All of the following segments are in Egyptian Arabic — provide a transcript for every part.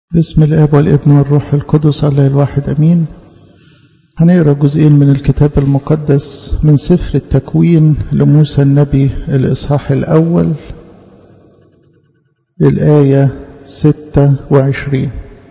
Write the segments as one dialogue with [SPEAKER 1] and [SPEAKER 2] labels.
[SPEAKER 1] بسم الاب والابن والروح القدس الله الواحد امين هنقرا جزئين من الكتاب المقدس من سفر التكوين لموسى النبي الاصحاح الاول الايه 26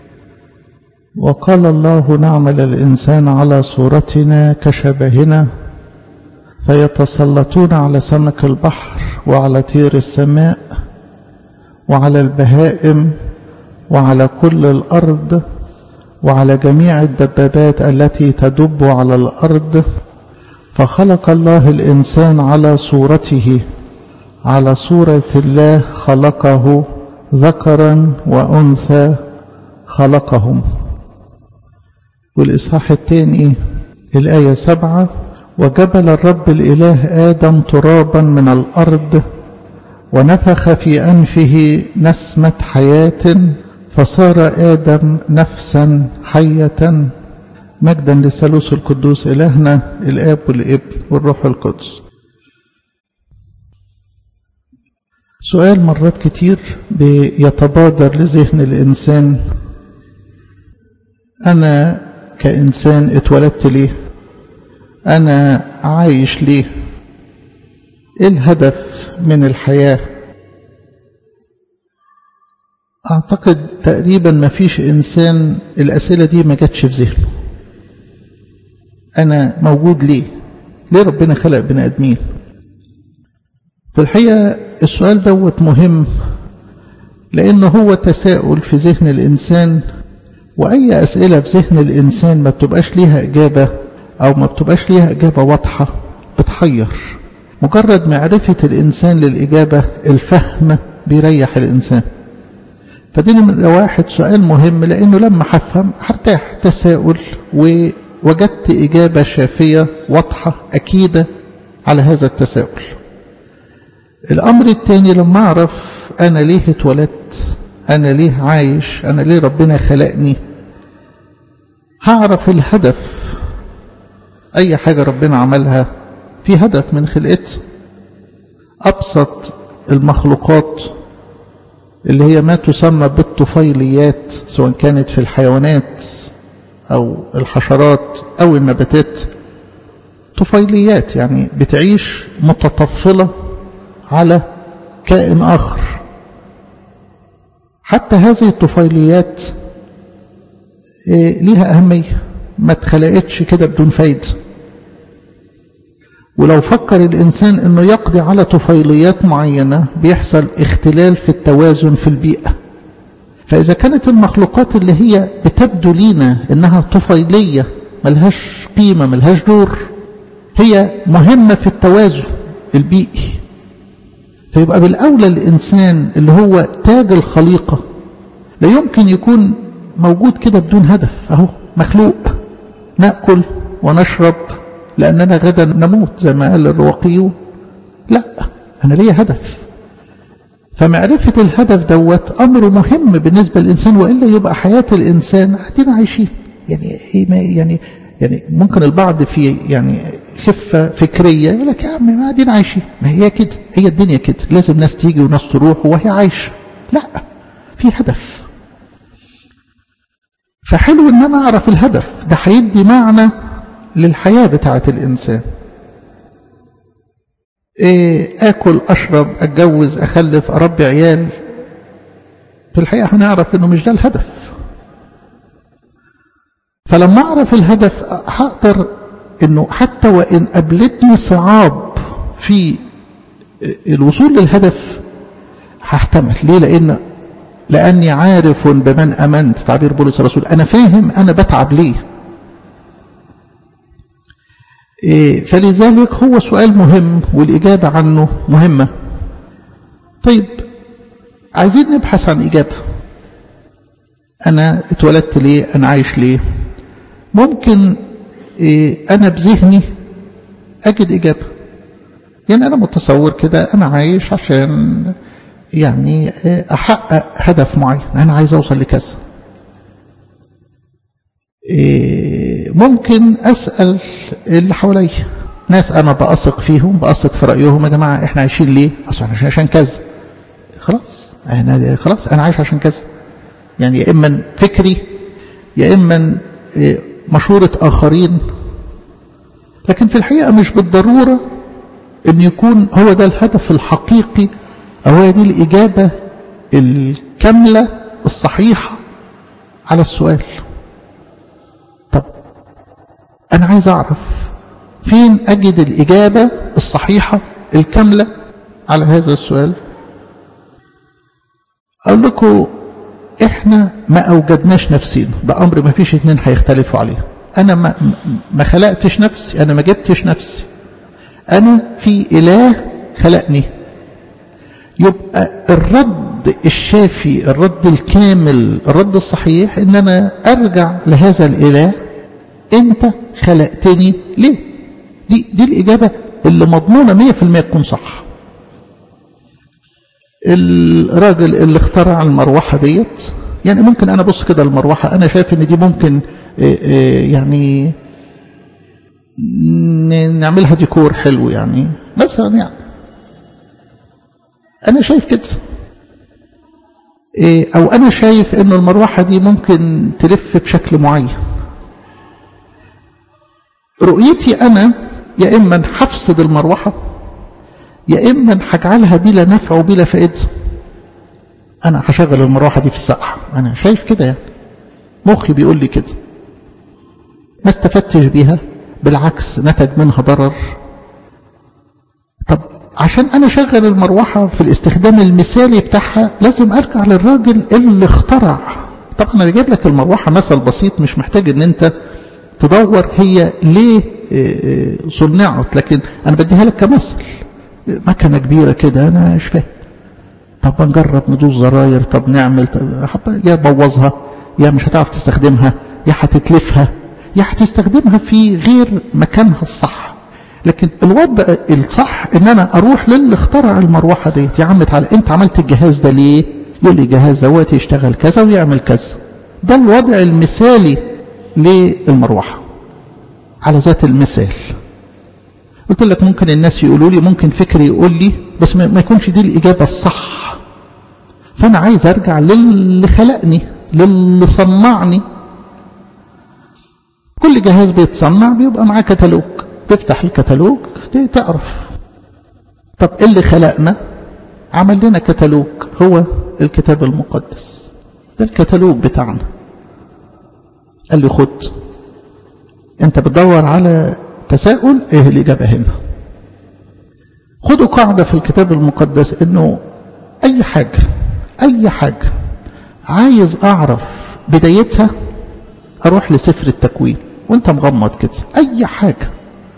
[SPEAKER 1] وقال الله نعمل الانسان على صورتنا كشبهنا فيتسلطون على سمك البحر وعلى طير السماء وعلى البهائم وعلى كل الأرض وعلى جميع الدبابات التي تدب على الأرض فخلق الله الإنسان على صورته على صورة الله خلقه ذكرا وأنثى خلقهم والإصحاح الثاني الآية سبعة وجبل الرب الإله آدم ترابا من الأرض ونفخ في أنفه نسمة حياة فصار آدم نفسا حية مجدا للثالوث القدوس إلهنا الآب والابن والروح القدس سؤال مرات كتير بيتبادر لذهن الإنسان أنا كإنسان اتولدت ليه أنا عايش ليه إيه الهدف من الحياة أعتقد تقريبا ما فيش إنسان الأسئلة دي ما جاتش في ذهنه أنا موجود ليه ليه ربنا خلق بني آدمين في الحقيقة السؤال دوت مهم لأنه هو تساؤل في ذهن الإنسان وأي أسئلة في ذهن الإنسان ما بتبقاش ليها إجابة أو ما بتبقاش ليها إجابة واضحة بتحير مجرد معرفة الإنسان للإجابة الفهم بيريح الإنسان فدي من واحد سؤال مهم لأنه لما هفهم هرتاح تساؤل ووجدت إجابة شافية واضحة أكيدة على هذا التساؤل الأمر الثاني لما أعرف أنا ليه اتولدت أنا ليه عايش أنا ليه ربنا خلقني هعرف الهدف أي حاجة ربنا عملها في هدف من خلقتها أبسط المخلوقات اللي هي ما تسمى بالطفيليات سواء كانت في الحيوانات أو الحشرات أو النباتات طفيليات يعني بتعيش متطفلة على كائن آخر حتى هذه الطفيليات ليها أهمية ما اتخلقتش كده بدون فايدة ولو فكر الإنسان أنه يقضي على طفيليات معينة بيحصل اختلال في التوازن في البيئة فإذا كانت المخلوقات اللي هي بتبدو لينا أنها طفيلية ملهاش قيمة ملهاش دور هي مهمة في التوازن البيئي فيبقى بالأولى الإنسان اللي هو تاج الخليقة لا يمكن يكون موجود كده بدون هدف أهو مخلوق نأكل ونشرب لأننا غدا نموت زي ما قال الرواقيون لا أنا ليا هدف فمعرفة الهدف دوت أمر مهم بالنسبة للإنسان وإلا يبقى حياة الإنسان قاعدين عايشين يعني يعني يعني ممكن البعض في يعني خفة فكرية يقول لك يا عم ما قاعدين عايشين ما هي كده هي الدنيا كده لازم ناس تيجي وناس تروح وهي عايشة لا في هدف فحلو ان انا اعرف الهدف ده هيدي معنى للحياة بتاعة الإنسان إيه آكل أشرب أتجوز أخلف أربي عيال في الحقيقة هنعرف أنه مش ده الهدف فلما أعرف الهدف هقدر أنه حتى وإن قابلتني صعاب في الوصول للهدف هحتمل ليه لأن لأني عارف بمن أمنت تعبير بولس الرسول أنا فاهم أنا بتعب ليه فلذلك هو سؤال مهم والإجابة عنه مهمة طيب عايزين نبحث عن إجابة أنا اتولدت ليه أنا عايش ليه ممكن أنا بذهني أجد إجابة يعني أنا متصور كده أنا عايش عشان يعني أحقق هدف معين أنا عايز أوصل لكذا ممكن أسأل اللي حواليا ناس أنا بأثق فيهم بأثق في رأيهم يا جماعة إحنا عايشين ليه؟ أصلا عشان, عشان كذا خلاص أنا خلاص أنا عايش عشان كذا يعني يا إما فكري يا إما مشورة آخرين لكن في الحقيقة مش بالضرورة أن يكون هو ده الهدف الحقيقي أو هي دي الإجابة الكاملة الصحيحة على السؤال طب أنا عايز أعرف فين أجد الإجابة الصحيحة الكاملة على هذا السؤال أقول لكم إحنا ما أوجدناش نفسينا ده أمر ما فيش اتنين هيختلفوا عليه أنا ما, ما خلقتش نفسي أنا ما جبتش نفسي أنا في إله خلقني يبقى الرد الشافي الرد الكامل الرد الصحيح ان انا ارجع لهذا الاله انت خلقتني ليه دي, دي الاجابة اللي مضمونة مية في المية تكون صح الراجل اللي اخترع المروحة ديت يعني ممكن انا بص كده المروحة انا شايف ان دي ممكن يعني نعملها ديكور حلو يعني مثلا يعني أنا شايف كده إيه أو أنا شايف أن المروحة دي ممكن تلف بشكل معين رؤيتي أنا يا إما هفسد المروحة يا إما هجعلها بلا نفع وبلا فائدة أنا هشغل المروحة دي في السقعة أنا شايف كده يعني مخي بيقول لي كده ما استفدتش بيها بالعكس نتج منها ضرر طب عشان انا اشغل المروحة في الاستخدام المثالي بتاعها لازم ارجع للراجل اللي اخترع طبعا انا جايب لك المروحة مثل بسيط مش محتاج ان انت تدور هي ليه صنعت لكن انا بديها لك كمثل مكنة كبيرة كده انا مش فاهم طب نجرب ندوس زراير طب نعمل طب يا تبوظها يا مش هتعرف تستخدمها يا هتتلفها يا هتستخدمها في غير مكانها الصح لكن الوضع الصح ان انا اروح للي اخترع المروحه ديت يا عم تعالى انت عملت الجهاز ده ليه يقول لي الجهاز دوت يشتغل كذا ويعمل كذا ده الوضع المثالي للمروحه على ذات المثال قلت لك ممكن الناس يقولوا لي ممكن فكري يقول لي بس ما يكونش دي الاجابه الصح فانا عايز ارجع للي خلقني للي صنعني كل جهاز بيتصنع بيبقى معاه كتالوج تفتح الكتالوج تعرف طب اللي خلقنا عمل لنا كتالوج هو الكتاب المقدس ده الكتالوج بتاعنا قال لي خد انت بتدور على تساؤل ايه الاجابه هنا خدوا قاعده في الكتاب المقدس انه اي حاجه اي حاجه عايز اعرف بدايتها اروح لسفر التكوين وانت مغمض كده اي حاجه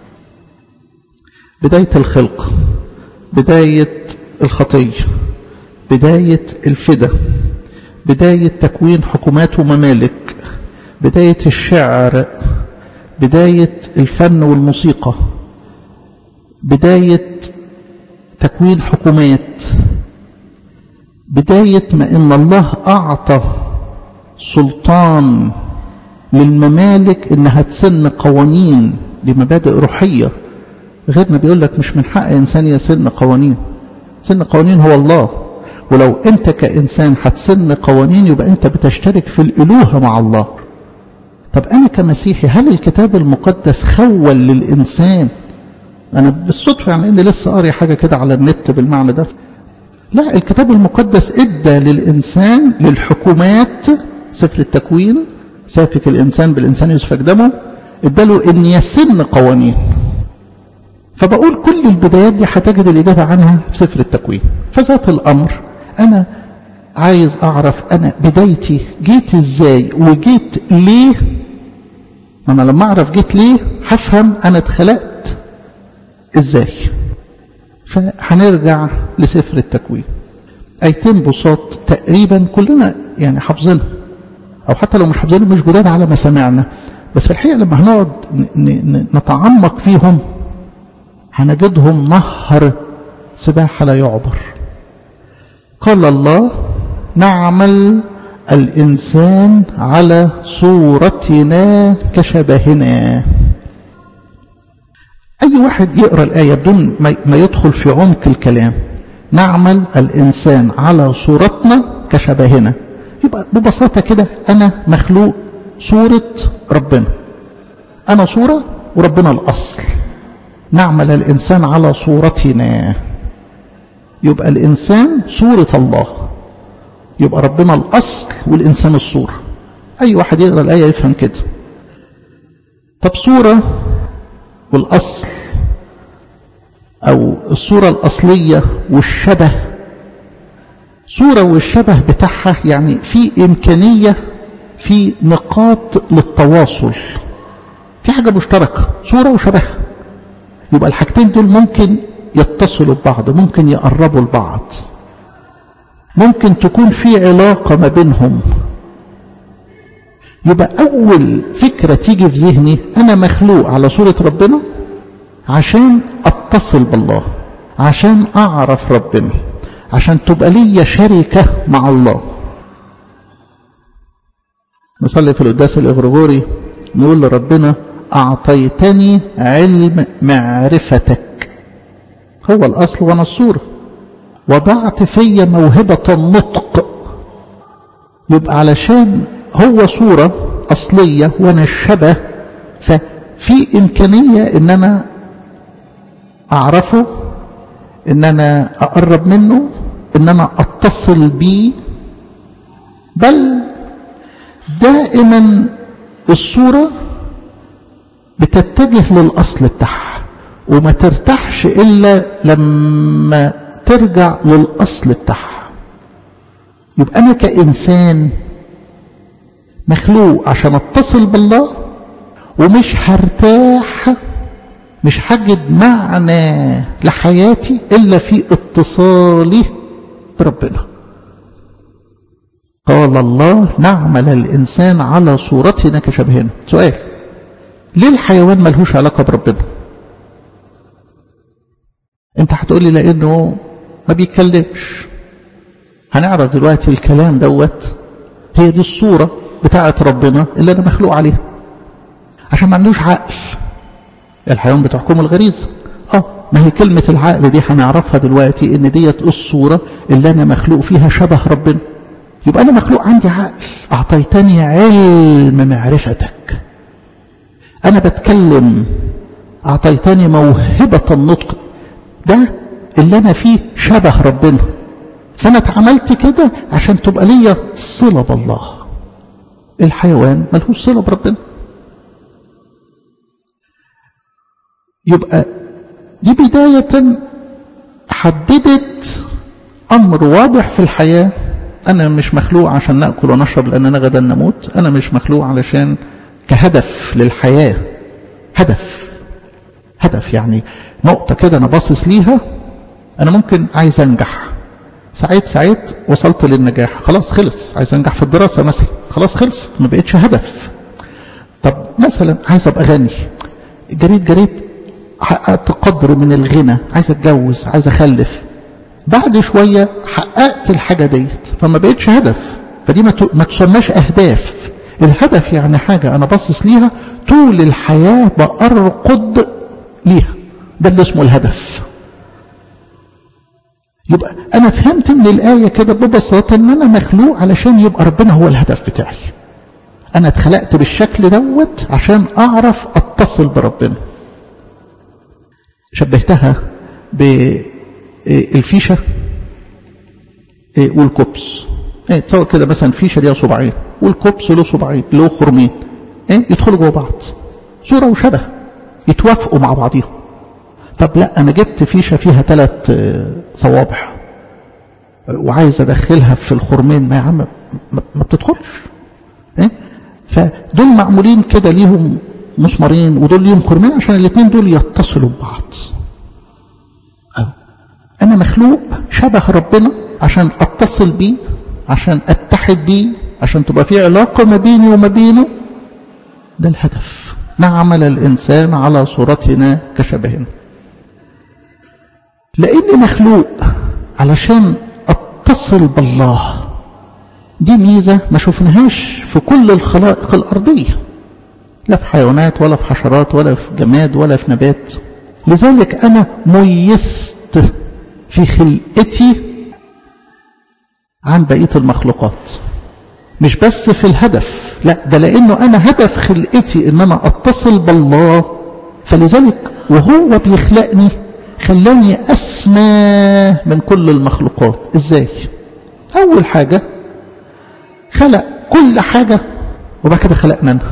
[SPEAKER 1] بداية الخلق بداية الخطية بداية الفدا بداية تكوين حكومات وممالك بداية الشعر بداية الفن والموسيقى بداية تكوين حكومات بداية ما إن الله أعطى سلطان للممالك إنها تسن قوانين لمبادئ روحية غيرنا بيقول لك مش من حق إنسان يسن قوانين سن قوانين هو الله ولو أنت كإنسان هتسن قوانين يبقى أنت بتشترك في الألوهة مع الله طب أنا كمسيحي هل الكتاب المقدس خول للإنسان أنا بالصدفة يعني إني لسه قاري حاجة كده على النت بالمعنى ده لا الكتاب المقدس ادى للإنسان للحكومات سفر التكوين سافك الإنسان بالإنسان يسفك دمه اداله إن يسن قوانين فبقول كل البدايات دي هتجد الإجابة عنها في سفر التكوين فذات الأمر أنا عايز أعرف أنا بدايتي جيت إزاي وجيت ليه أنا لما أعرف جيت ليه هفهم أنا اتخلقت إزاي فهنرجع لسفر التكوين أيتين بساط تقريبا كلنا يعني حافظينها أو حتى لو مش حافظينها مش جداد على ما سمعنا بس في الحقيقة لما هنقعد نتعمق فيهم هنجدهم نهر سباحة لا يعبر قال الله نعمل الإنسان على صورتنا كشبهنا أي واحد يقرأ الآية بدون ما يدخل في عمق الكلام نعمل الإنسان على صورتنا كشبهنا يبقى ببساطة كده أنا مخلوق صورة ربنا أنا صورة وربنا الأصل نعمل الإنسان على صورتنا يبقى الإنسان صورة الله يبقى ربنا الأصل والإنسان الصورة أي واحد يقرأ الآية يفهم كده طب صورة والأصل أو الصورة الأصلية والشبه صورة والشبه بتاعها يعني في إمكانية في نقاط للتواصل في حاجة مشتركة صورة وشبه يبقى الحاجتين دول ممكن يتصلوا ببعض ممكن يقربوا لبعض ممكن تكون في علاقة ما بينهم يبقى أول فكرة تيجي في ذهني أنا مخلوق على صورة ربنا عشان أتصل بالله عشان أعرف ربنا عشان تبقى لي شركة مع الله نصلي في القداس الإغريغوري نقول لربنا أعطيتني علم معرفتك هو الأصل وأنا الصورة وضعت في موهبة النطق يبقى علشان هو صورة أصلية وأنا الشبه ففي إمكانية إن أنا أعرفه إن أنا أقرب منه إن أنا أتصل بيه بل دائما الصورة بتتجه للأصل بتاعها وما ترتاحش إلا لما ترجع للأصل بتاعها يبقى أنا كإنسان مخلوق عشان اتصل بالله ومش هرتاح مش هجد معنى لحياتي إلا في اتصالي بربنا قال الله نعمل الإنسان على صورتنا كشبهنا سؤال ليه الحيوان ملهوش علاقة بربنا انت هتقولي لانه ما بيتكلمش هنعرف دلوقتي الكلام دوت هي دي الصورة بتاعة ربنا اللي انا مخلوق عليها عشان ما عندوش عقل الحيوان بتحكم الغريزة اه ما هي كلمة العقل دي هنعرفها دلوقتي ان ديت الصورة اللي انا مخلوق فيها شبه ربنا يبقى انا مخلوق عندي عقل اعطيتني علم معرفتك انا بتكلم اعطيتني موهبة النطق ده اللي انا فيه شبه ربنا فانا اتعملت كده عشان تبقى ليا صلة بالله الحيوان ملهوش صلة بربنا يبقى دي بداية حددت أمر واضح في الحياة أنا مش مخلوق عشان نأكل ونشرب لأننا غدا نموت أنا مش مخلوق علشان كهدف للحياة هدف هدف يعني نقطة كده أنا باصص ليها أنا ممكن عايز أنجح سعيت سعيت وصلت للنجاح خلاص خلص عايز أنجح في الدراسة مثلا خلاص خلص ما بقتش هدف طب مثلا عايز أبقى غني جريت جريت حققت قدر من الغنى عايز أتجوز عايز أخلف بعد شوية حققت الحاجة ديت فما بقتش هدف فدي ما تسماش أهداف الهدف يعني حاجة أنا باصص ليها طول الحياة بأرقد ليها ده اللي اسمه الهدف يبقى أنا فهمت من الآية كده ببساطة أن أنا مخلوق علشان يبقى ربنا هو الهدف بتاعي أنا اتخلقت بالشكل دوت عشان أعرف أتصل بربنا شبهتها بالفيشة والكبس ايه تصور كده مثلا فيشة ليها صباعين والكبس له صباعين له خرمين ايه يدخلوا جوه بعض صورة وشبه يتوافقوا مع بعضيهم طب لا انا جبت فيشة فيها ثلاث صوابع وعايز ادخلها في الخرمين ما يا عم ما بتدخلش ايه فدول معمولين كده ليهم مسمارين ودول ليهم خرمين عشان الاثنين دول يتصلوا ببعض أو. انا مخلوق شبه ربنا عشان اتصل بيه عشان اتحد بيه عشان تبقى في علاقة ما بيني وما بينه ده الهدف نعمل الإنسان على صورتنا كشبهنا لأني مخلوق علشان أتصل بالله دي ميزة ما شفناهاش في كل الخلائق الأرضية لا في حيوانات ولا في حشرات ولا في جماد ولا في نبات لذلك أنا ميزت في خلقتي عن بقية المخلوقات مش بس في الهدف لا ده لانه انا هدف خلقتي ان انا اتصل بالله فلذلك وهو بيخلقني خلاني اسمى من كل المخلوقات ازاي اول حاجة خلق كل حاجة وبعد كده خلقنا أنا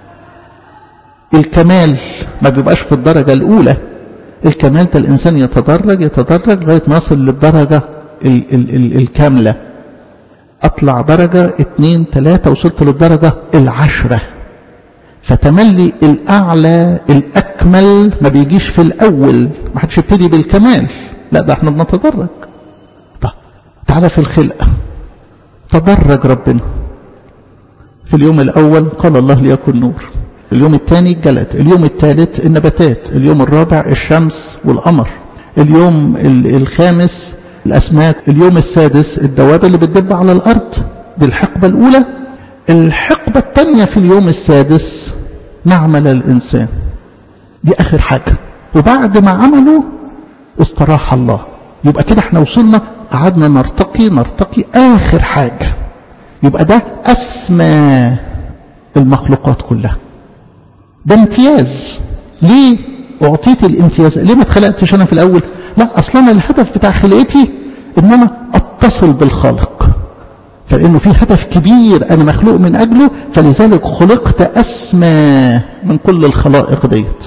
[SPEAKER 1] الكمال ما بيبقاش في الدرجة الأولى الكمال ده الإنسان يتدرج يتدرج لغاية ما يصل للدرجة ال ال ال الكاملة أطلع درجة اتنين تلاتة وصلت للدرجة العشرة فتملي الأعلى الأكمل ما بيجيش في الأول ما حدش يبتدي بالكمال لا ده احنا بنتدرج طب تعالى في الخلق تدرج ربنا في اليوم الأول قال الله ليكن نور اليوم الثاني الجلد اليوم الثالث النباتات اليوم الرابع الشمس والقمر اليوم الخامس الأسماك اليوم السادس الدواب اللي بتدب على الأرض دي الحقبة الأولى الحقبة الثانية في اليوم السادس نعمل الإنسان دي آخر حاجة وبعد ما عملوا استراح الله يبقى كده احنا وصلنا قعدنا نرتقي نرتقي آخر حاجة يبقى ده أسمى المخلوقات كلها ده امتياز ليه أعطيت الامتياز ليه ما اتخلقتش أنا في الأول لا أصلا الهدف بتاع خلقتي إن أنا أتصل بالخالق فلأنه في هدف كبير أنا مخلوق من أجله فلذلك خلقت أسمى من كل الخلائق ديت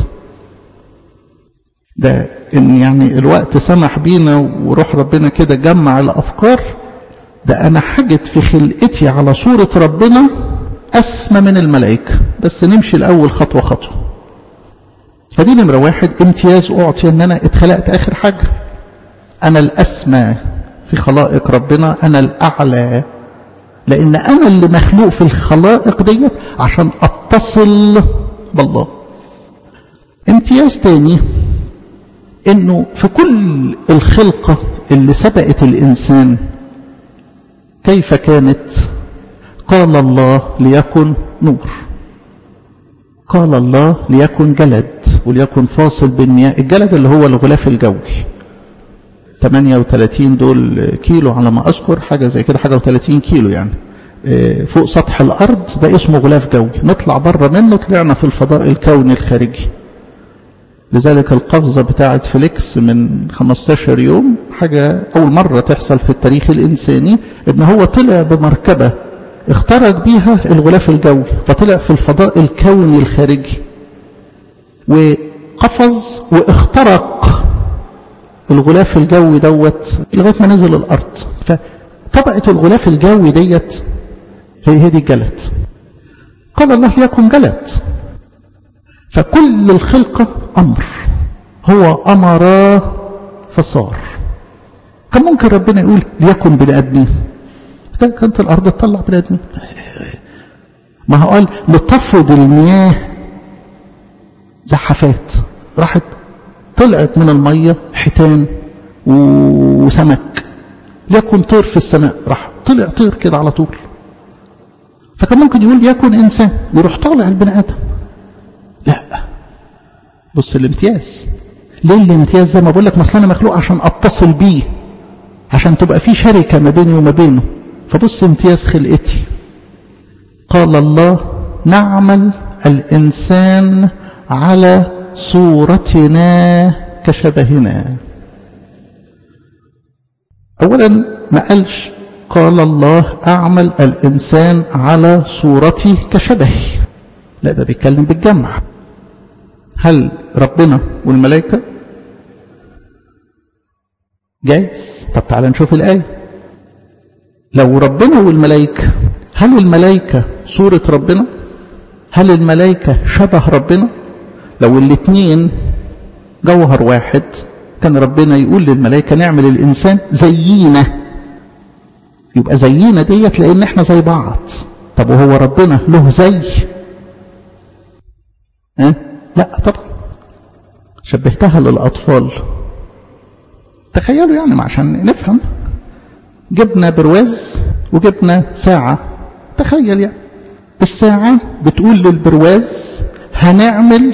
[SPEAKER 1] ده إن يعني الوقت سمح بينا وروح ربنا كده جمع الأفكار ده أنا حاجت في خلقتي على صورة ربنا أسمى من الملائكة بس نمشي الأول خطوة خطوة فدي نمرة واحد امتياز أعطي أن أنا اتخلقت آخر حاجة أنا الأسمى في خلائق ربنا أنا الأعلى لأن أنا اللي مخلوق في الخلائق ديت عشان أتصل بالله امتياز تاني انه في كل الخلقة اللي سبقت الإنسان كيف كانت قال الله ليكن نور قال الله ليكن جلد وليكن فاصل بالمياه الجلد اللي هو الغلاف الجوي 38 دول كيلو على ما أذكر حاجة زي كده حاجة و30 كيلو يعني فوق سطح الأرض ده اسمه غلاف جوي نطلع بره منه طلعنا في الفضاء الكوني الخارجي لذلك القفزة بتاعت فليكس من 15 يوم حاجة أول مرة تحصل في التاريخ الإنساني إن هو طلع بمركبة اخترق بيها الغلاف الجوي فطلع في الفضاء الكوني الخارجي وقفز واخترق الغلاف الجوي دوت لغاية ما نزل الأرض فطبقة الغلاف الجوي ديت هي هي دي الجلد قال الله يكن جلد فكل الخلقة أمر هو أمر فصار كان ممكن ربنا يقول ليكن بني آدمين كانت الأرض تطلع بني آدمين ما هو قال لتفرض المياه زحفات راحت طلعت من المية حيتان وسمك ليكن طير في السماء راح طلع طير كده على طول فكان ممكن يقول يكن إنسان يروح طالع البني آدم لا بص الامتياز ليه الامتياز زي ما بقول لك مثلا انا مخلوق عشان اتصل بيه عشان تبقى في شركه ما بيني وما بينه فبص امتياز خلقتي قال الله نعمل الانسان على صورتنا كشبهنا اولا ما قالش قال الله اعمل الانسان على صورتي كشبهي لا ده بيتكلم بالجمع هل ربنا والملائكة جايز طب تعالى نشوف الآية لو ربنا والملائكة هل الملائكة صورة ربنا هل الملائكة شبه ربنا لو الاثنين جوهر واحد كان ربنا يقول للملائكة نعمل الإنسان زينا يبقى زينا ديت لأن احنا زي بعض طب وهو ربنا له زي أه؟ لا طبعا شبهتها للأطفال تخيلوا يعني عشان نفهم جبنا برواز وجبنا ساعة تخيل يعني الساعة بتقول للبرواز هنعمل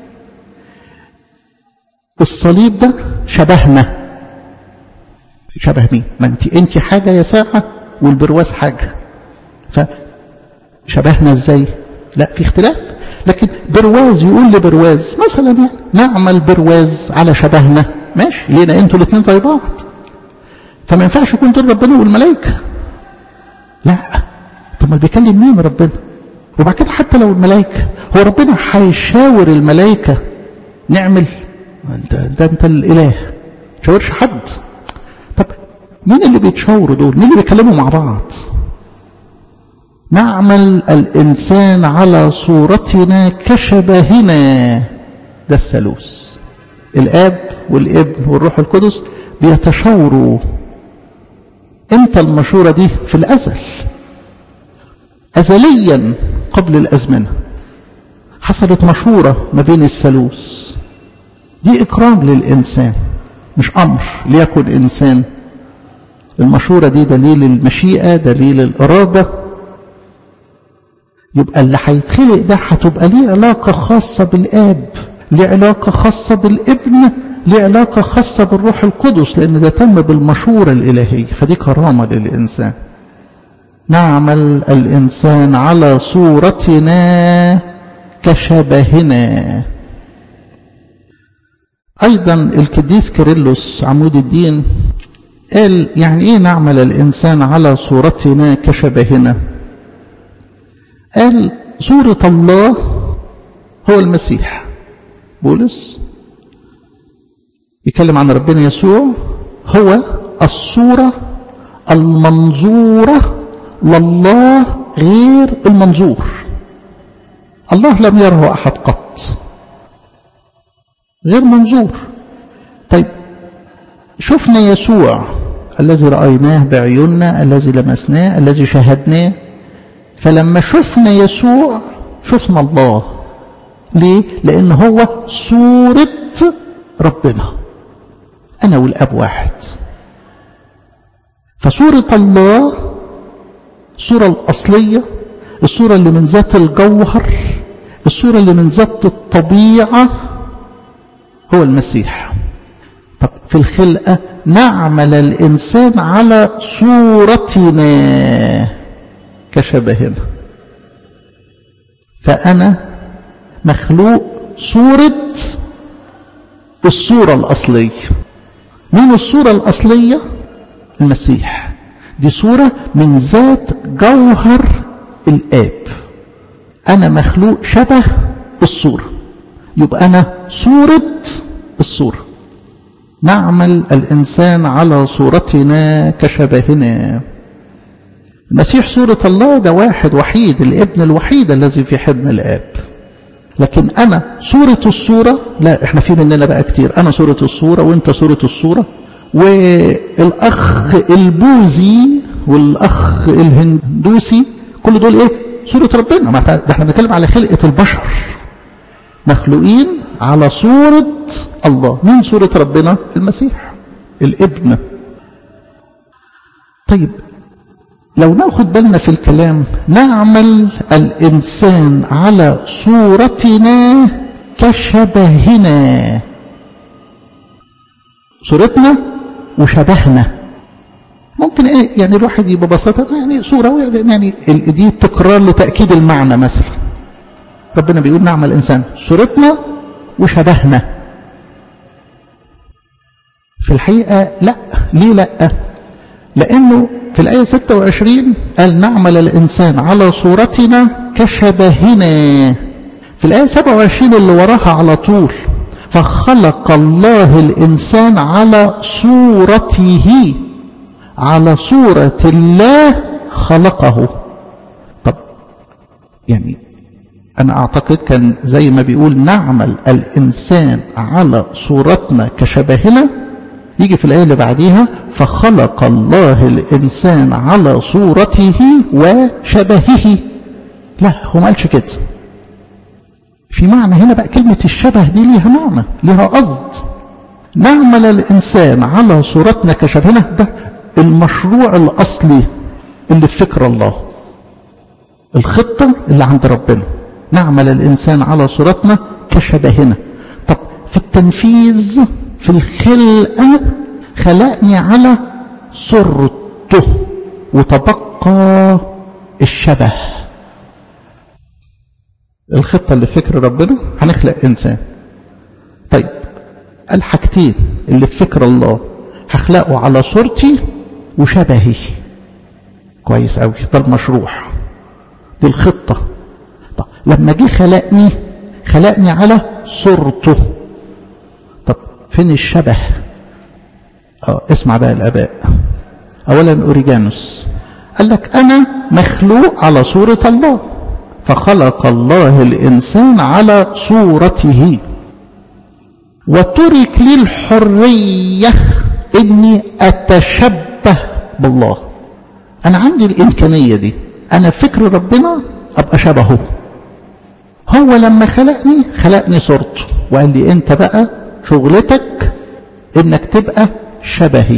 [SPEAKER 1] الصليب ده شبهنا شبه مين ما انت انت حاجة يا ساعة والبرواز حاجة فشبهنا ازاي لا في اختلاف لكن برواز يقول لبرواز مثلا يعني نعمل برواز على شبهنا ماشي لينا انتوا الاثنين زي بعض فما ينفعش يكون دول ربنا والملائكه لا طب ما بيكلم مين ربنا وبعد كده حتى لو الملائكه هو ربنا هيشاور الملائكه نعمل انت ده انت الاله تشاورش حد طب مين اللي بيتشاوروا دول مين اللي بيتكلموا مع بعض نعمل الإنسان على صورتنا كشبهنا ده الثالوث الآب والابن والروح القدس بيتشاوروا امتى المشورة دي في الأزل أزليا قبل الأزمنة حصلت مشورة ما بين الثالوث دي إكرام للإنسان مش أمر ليكن إنسان المشورة دي دليل المشيئة دليل الإرادة يبقى اللي هيتخلق ده هتبقى ليه علاقة خاصة بالآب ليه علاقة خاصة بالابن ليه علاقة خاصة بالروح القدس لأن ده تم بالمشورة الإلهية فدي كرامة للإنسان نعمل الإنسان على صورتنا كشبهنا أيضا القديس كيرلس عمود الدين قال يعني إيه نعمل الإنسان على صورتنا كشبهنا قال صورة الله هو المسيح بولس يتكلم عن ربنا يسوع هو الصورة المنظورة لله غير المنظور الله لم يره أحد قط غير منظور طيب شفنا يسوع الذي رأيناه بعيوننا الذي لمسناه الذي شاهدناه فلما شفنا يسوع شفنا الله ليه؟ لأن هو صورة ربنا أنا والأب واحد فصورة الله الصورة الأصلية الصورة اللي من ذات الجوهر الصورة اللي من ذات الطبيعة هو المسيح طب في الخلقة نعمل الإنسان على صورتنا كشبهنا فأنا مخلوق صورة الصورة الأصلية مين الصورة الأصلية المسيح دي صورة من ذات جوهر الآب أنا مخلوق شبه الصورة يبقى أنا صورة الصورة نعمل الإنسان على صورتنا كشبهنا المسيح صورة الله ده واحد وحيد الابن الوحيد الذي في حضن الآب لكن أنا صورة الصورة لا احنا في مننا بقى كتير أنا صورة الصورة وانت صورة الصورة والأخ البوذي والأخ الهندوسي كل دول ايه صورة ربنا ما ده احنا بنتكلم على خلقة البشر مخلوقين على صورة الله مين صورة ربنا المسيح الابن طيب لو ناخد بالنا في الكلام نعمل الإنسان على صورتنا كشبهنا صورتنا وشبهنا ممكن ايه يعني الواحد يبقى ببساطة يعني صورة يعني دي تكرار لتأكيد المعنى مثلا ربنا بيقول نعمل الإنسان صورتنا وشبهنا في الحقيقة لا ليه لا لأنه في الآية 26 قال نعمل الإنسان على صورتنا كشبهنا في الآية 27 اللي وراها على طول فخلق الله الإنسان على صورته على صورة الله خلقه طب يعني أنا أعتقد كان زي ما بيقول نعمل الإنسان على صورتنا كشبهنا يجي في الآية اللي بعديها فخلق الله الإنسان على صورته وشبهه لا هو ما قالش كده في معنى هنا بقى كلمة الشبه دي ليها معنى ليها قصد نعمل الإنسان على صورتنا كشبهنا ده المشروع الأصلي اللي في فكر الله الخطة اللي عند ربنا نعمل الإنسان على صورتنا كشبهنا طب في التنفيذ في الخلقة خلقني على صورته وتبقى الشبه الخطة اللي في فكر ربنا هنخلق إنسان طيب الحاجتين اللي في فكر الله هخلقه على صورتي وشبهي كويس قوي ده المشروع دي الخطة طب لما جه خلقني خلقني على صورته طب فين الشبه اه اسمع بقى الاباء اولا اوريجانوس قال لك انا مخلوق على صورة الله فخلق الله الانسان على صورته وترك لي الحرية اني اتشبه بالله انا عندي الامكانية دي انا فكر ربنا ابقى شبهه هو لما خلقني خلقني صورته وقال لي انت بقى شغلتك انك تبقى شبهي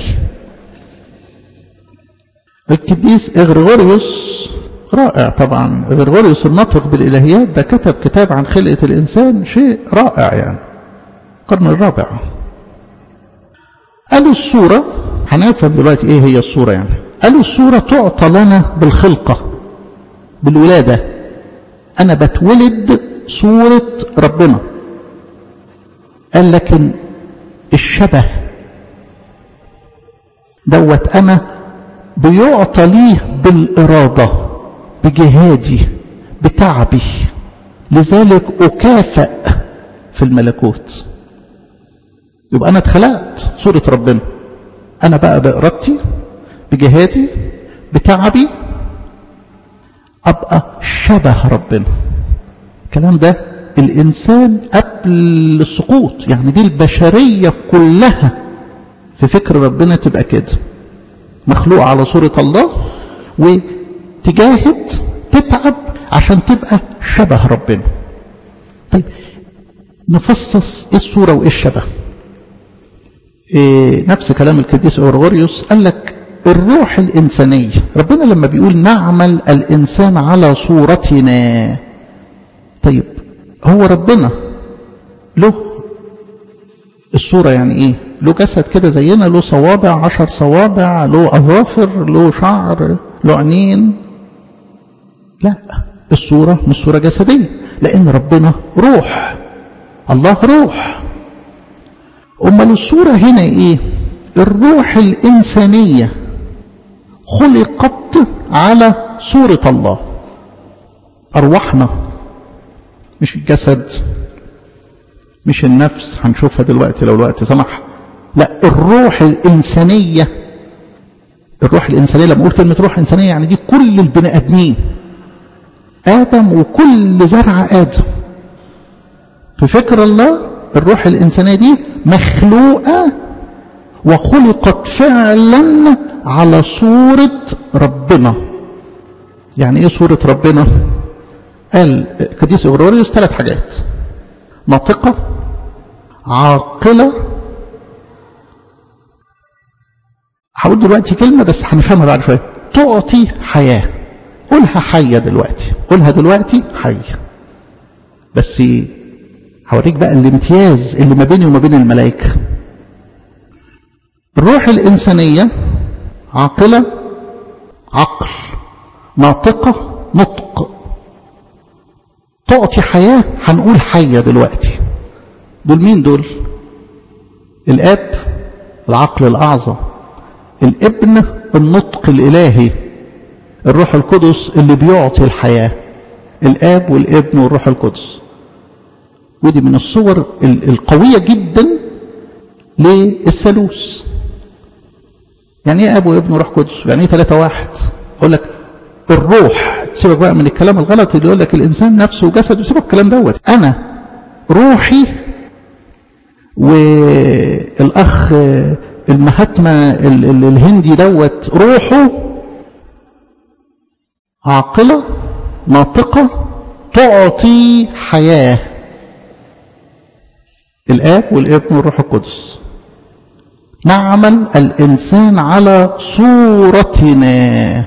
[SPEAKER 1] القديس اغريغوريوس رائع طبعا اغريغوريوس الناطق بالالهيات ده كتب كتاب عن خلقه الانسان شيء رائع يعني القرن الرابع قالوا الصوره هنفهم دلوقتي ايه هي الصوره يعني قالوا الصوره تعطى لنا بالخلقه بالولاده انا بتولد صوره ربنا قال لكن الشبه دوت انا بيعطى ليه بالاراده بجهادي بتعبي لذلك اكافئ في الملكوت يبقى انا اتخلقت صوره ربنا انا بقى بارادتي بجهادي بتعبي ابقى شبه ربنا الكلام ده الانسان قبل السقوط يعني دي البشريه كلها في فكر ربنا تبقى كده مخلوق على صوره الله وتجاهد تتعب عشان تبقى شبه ربنا طيب نفصص ايه الصوره وايه الشبه إيه نفس كلام القديس اورغوريوس قال لك الروح الإنسانية ربنا لما بيقول نعمل الإنسان على صورتنا طيب هو ربنا له الصورة يعني إيه له جسد كده زينا له صوابع عشر صوابع له أظافر له شعر له عينين لا الصورة مش صورة جسدية لأن ربنا روح الله روح أمال الصورة هنا إيه الروح الإنسانية خلقت على صورة الله أرواحنا مش الجسد مش النفس هنشوفها دلوقتي لو الوقت سمح لا الروح الإنسانية الروح الإنسانية لما أقول كلمة روح إنسانية يعني دي كل البني آدمين آدم وكل زرع آدم في فكر الله الروح الإنسانية دي مخلوقة وخلقت فعلا على صورة ربنا يعني ايه صورة ربنا قال قديس اغروريوس ثلاث حاجات ناطقة عاقلة هقول دلوقتي كلمة بس هنفهمها بعد شوية تعطي حياة قولها حية دلوقتي قولها دلوقتي حية بس هوريك بقى الامتياز اللي ما بيني وما بين الملائكة الروح الإنسانية عاقلة عقل ناطقة نطق تعطي حياة هنقول حية دلوقتي دول مين دول الآب العقل الأعظم الابن النطق الإلهي الروح القدس اللي بيعطي الحياة الآب والابن والروح القدس ودي من الصور القوية جدا للثالوث يعني ايه اب وابن وروح قدس يعني ايه ثلاثة واحد اقول لك الروح سيبك بقى من الكلام الغلط اللي يقول لك الانسان نفسه وجسده سيبك الكلام دوت انا روحي والاخ المهاتما الهندي دوت روحه عاقلة ناطقة تعطي حياة الآب والابن والروح القدس نعمل الإنسان على صورتنا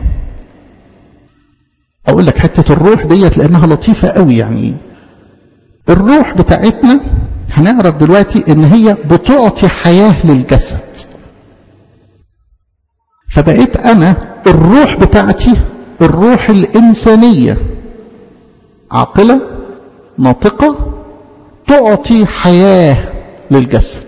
[SPEAKER 1] أقول لك حتة الروح ديت لأنها لطيفة قوي يعني الروح بتاعتنا هنعرف دلوقتي إن هي بتعطي حياة للجسد فبقيت أنا الروح بتاعتي الروح الإنسانية عاقلة ناطقة تعطي حياة للجسد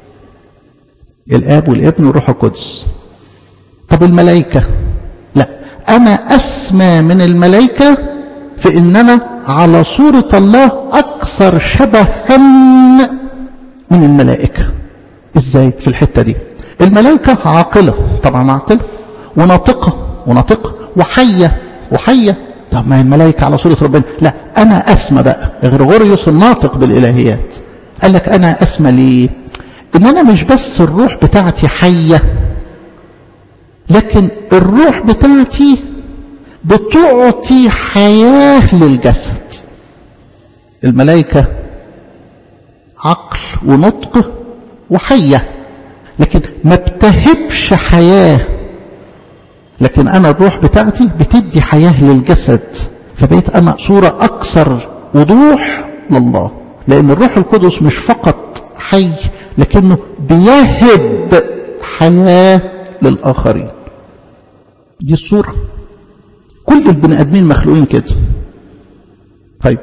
[SPEAKER 1] الآب والابن والروح القدس طب الملائكة لا أنا أسمى من الملائكة في إن أنا على صورة الله أكثر شبها من الملائكة إزاي في الحتة دي الملائكة عاقلة طبعا عاقلة وناطقة وناطقة وحية وحية طب ما الملائكة على صورة ربنا لا أنا أسمى بقى غرغوريوس الناطق بالإلهيات قال لك أنا أسمى ليه إن أنا مش بس الروح بتاعتي حية لكن الروح بتاعتي بتعطي حياة للجسد الملائكة عقل ونطق وحية لكن ما بتهبش حياة لكن أنا الروح بتاعتي بتدي حياة للجسد فبقيت أنا صورة أكثر وضوح لله لأن الروح القدس مش فقط حي لكنه بيهب حياة للآخرين دي الصورة كل البني آدمين مخلوقين كده طيب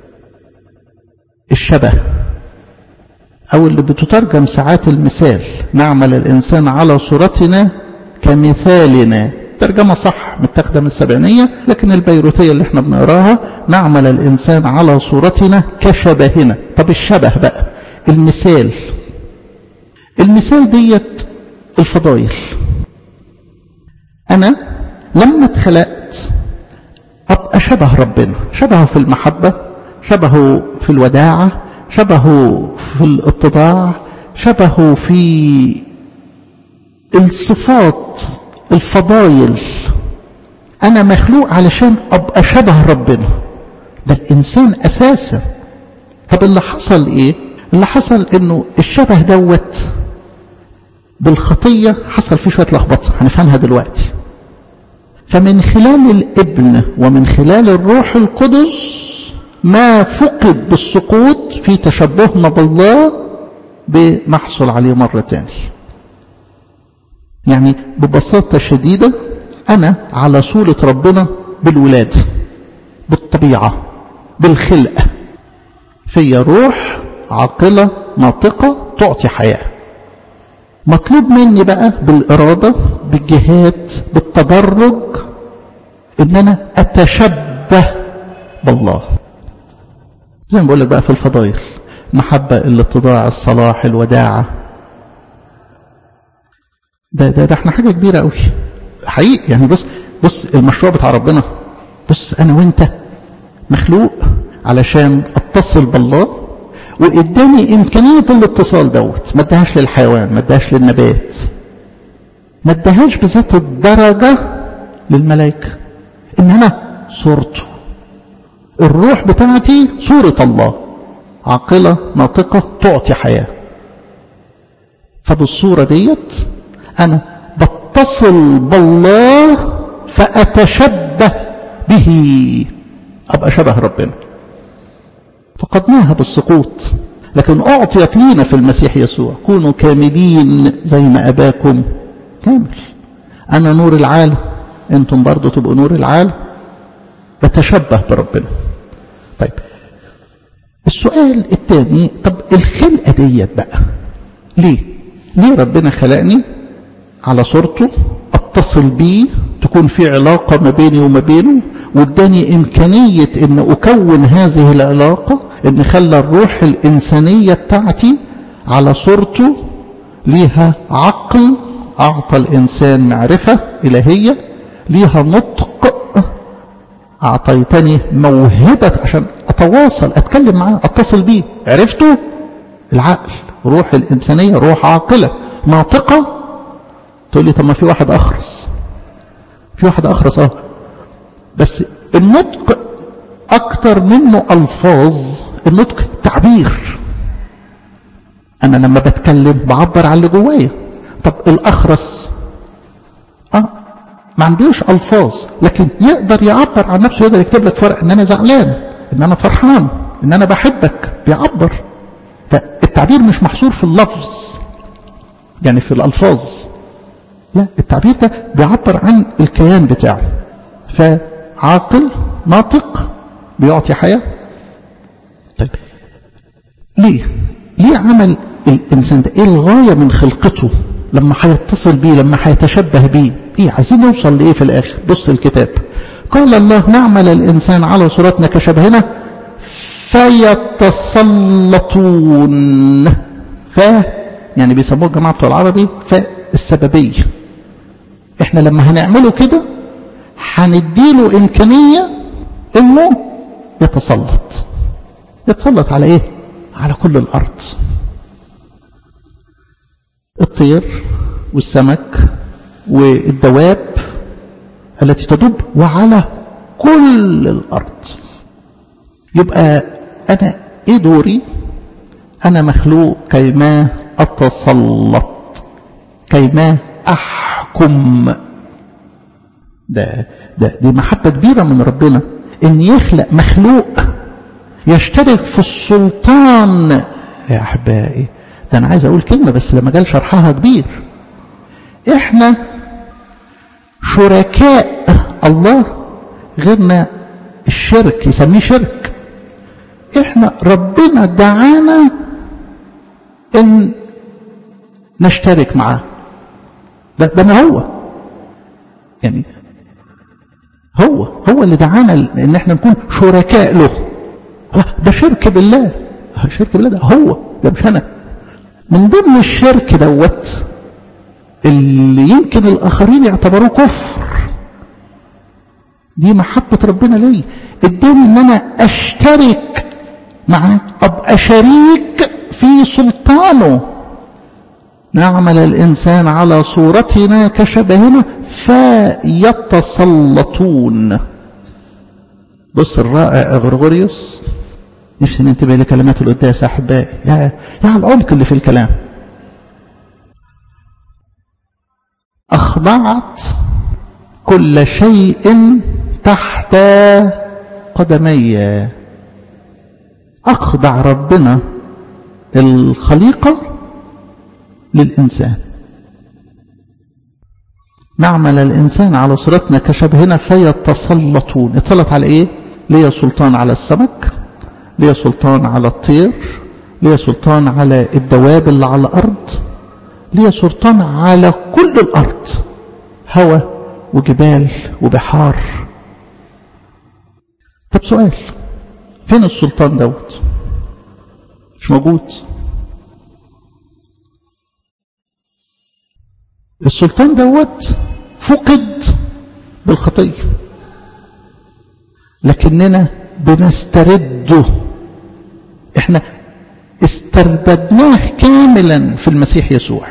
[SPEAKER 1] الشبه أو اللي بتترجم ساعات المثال نعمل الإنسان على صورتنا كمثالنا ترجمة صح متاخدة من السبعينية لكن البيروتية اللي احنا بنقراها نعمل الإنسان على صورتنا كشبهنا طب الشبه بقى المثال المثال ديت الفضايل أنا لما اتخلقت أبقى شبه ربنا شبهه في المحبة شبهه في الوداعة شبهه في الاتضاع شبهه في الصفات الفضايل أنا مخلوق علشان أبقى شبه ربنا ده الإنسان أساسا طب اللي حصل إيه اللي حصل إنه الشبه دوت بالخطية حصل فيه شوية لخبطة هنفهمها دلوقتي فمن خلال الابن ومن خلال الروح القدس ما فقد بالسقوط في تشبهنا بالله بنحصل عليه مرة تاني يعني ببساطة شديدة أنا على صورة ربنا بالولادة بالطبيعة بالخلقة في روح عاقلة ناطقة تعطي حياة مطلوب مني بقى بالإرادة بالجهاد بالتدرج إن أنا أتشبه بالله زي ما بقول لك بقى في الفضائل محبة الاتضاع الصلاح الوداعة ده ده ده احنا حاجة كبيرة قوي حقيقي يعني بص بص المشروع بتاع ربنا بص انا وانت مخلوق علشان اتصل بالله واداني امكانية الاتصال دوت ما ادهاش للحيوان ما ادهاش للنبات ما ادهاش بذات الدرجة للملائكة ان انا صورته الروح بتاعتي صورة الله عاقلة ناطقة تعطي حياة فبالصورة ديت أنا بتصل بالله فأتشبه به أبقى شبه ربنا فقدناها بالسقوط لكن أعطيت لينا في المسيح يسوع كونوا كاملين زي ما أباكم كامل أنا نور العالم أنتم برضو تبقوا نور العالم بتشبه بربنا طيب السؤال الثاني طب الخلقة ديت بقى ليه ليه ربنا خلقني على صورته اتصل بيه تكون في علاقة ما بيني وما بينه واداني إمكانية أن أكون هذه العلاقة أن خلى الروح الإنسانية بتاعتي على صورته ليها عقل أعطى الإنسان معرفة إلهية ليها نطق أعطيتني موهبة عشان أتواصل أتكلم معاه أتصل بيه عرفته العقل روح الإنسانية روح عاقلة ناطقة تقول لي طب ما في واحد أخرس في واحد أخرس أه بس النطق أكتر منه ألفاظ النطق تعبير أنا لما بتكلم بعبر عن اللي جوايا طب الأخرس أه ما عندوش ألفاظ لكن يقدر يعبر عن نفسه يقدر يكتب لك فرق إن أنا زعلان إن أنا فرحان إن أنا بحبك بيعبر فالتعبير مش محصور في اللفظ يعني في الألفاظ لا التعبير ده بيعبر عن الكيان بتاعه فعاقل ناطق بيعطي حياة طيب ليه ليه عمل الإنسان ده ايه الغاية من خلقته لما هيتصل بيه لما هيتشبه بيه ايه عايزين نوصل لايه في الاخر بص الكتاب قال الله نعمل الانسان على صورتنا كشبهنا فيتسلطون ف يعني بيسموه الجماعه بتوع العربي فالسببيه احنا لما هنعمله كده هنديله امكانيه انه يتسلط يتسلط على ايه على كل الارض الطير والسمك والدواب التي تدب وعلى كل الأرض يبقى أنا إيه دوري أنا مخلوق كيما أتسلط كيما أحكم ده, ده دي محبة كبيرة من ربنا إن يخلق مخلوق يشترك في السلطان يا أحبائي ده أنا عايز أقول كلمة بس لما جال شرحها كبير إحنا شركاء الله غيرنا الشرك يسميه شرك إحنا ربنا دعانا إن نشترك معاه ده, ده ما هو يعني هو هو اللي دعانا ان احنا نكون شركاء له ده شرك بالله شرك بالله ده هو ده مش انا من ضمن الشرك دوت اللي يمكن الاخرين يعتبروه كفر دي محبة ربنا لي اداني ان انا اشترك معاه ابقى شريك في سلطانه نعمل الانسان على صورتنا كشبهنا فيتسلطون بص الرائع غرغوريوس نفسي ننتبه لكلمات القداس يا احبائي يا يا العمق اللي في الكلام اخضعت كل شيء تحت قدمي اخضع ربنا الخليقه للانسان نعمل الانسان على صورتنا كشبهنا فيتسلطون يتسلط على ايه ليه سلطان على السمك ليه سلطان على الطير ليه سلطان على الدواب اللي على الارض ليه سلطان على كل الارض هواء وجبال وبحار طب سؤال فين السلطان دوت مش موجود السلطان دوت فقد بالخطيه لكننا بنسترده احنا استرددناه كاملا في المسيح يسوع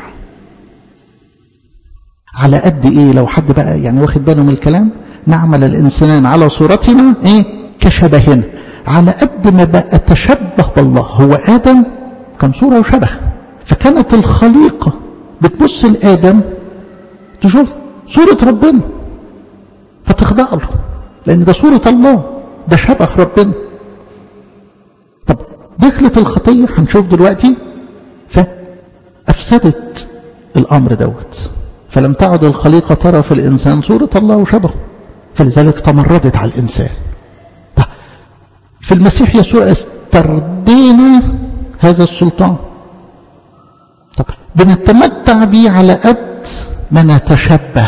[SPEAKER 1] على قد ايه لو حد بقى يعني واخد باله من الكلام نعمل الانسان على صورتنا ايه كشبهنا على قد ما بقى تشبه بالله هو ادم كان صوره وشبه فكانت الخليقه بتبص لادم تشوف صوره ربنا فتخضع له لان ده صوره الله ده شبه ربنا طب دخلت الخطيه هنشوف دلوقتي فافسدت الامر دوت فلم تعد الخليقه ترى في الانسان صوره الله وشبهه فلذلك تمردت على الانسان طب في المسيح يسوع استردينا هذا السلطان طب بنتمتع به على قد ما نتشبه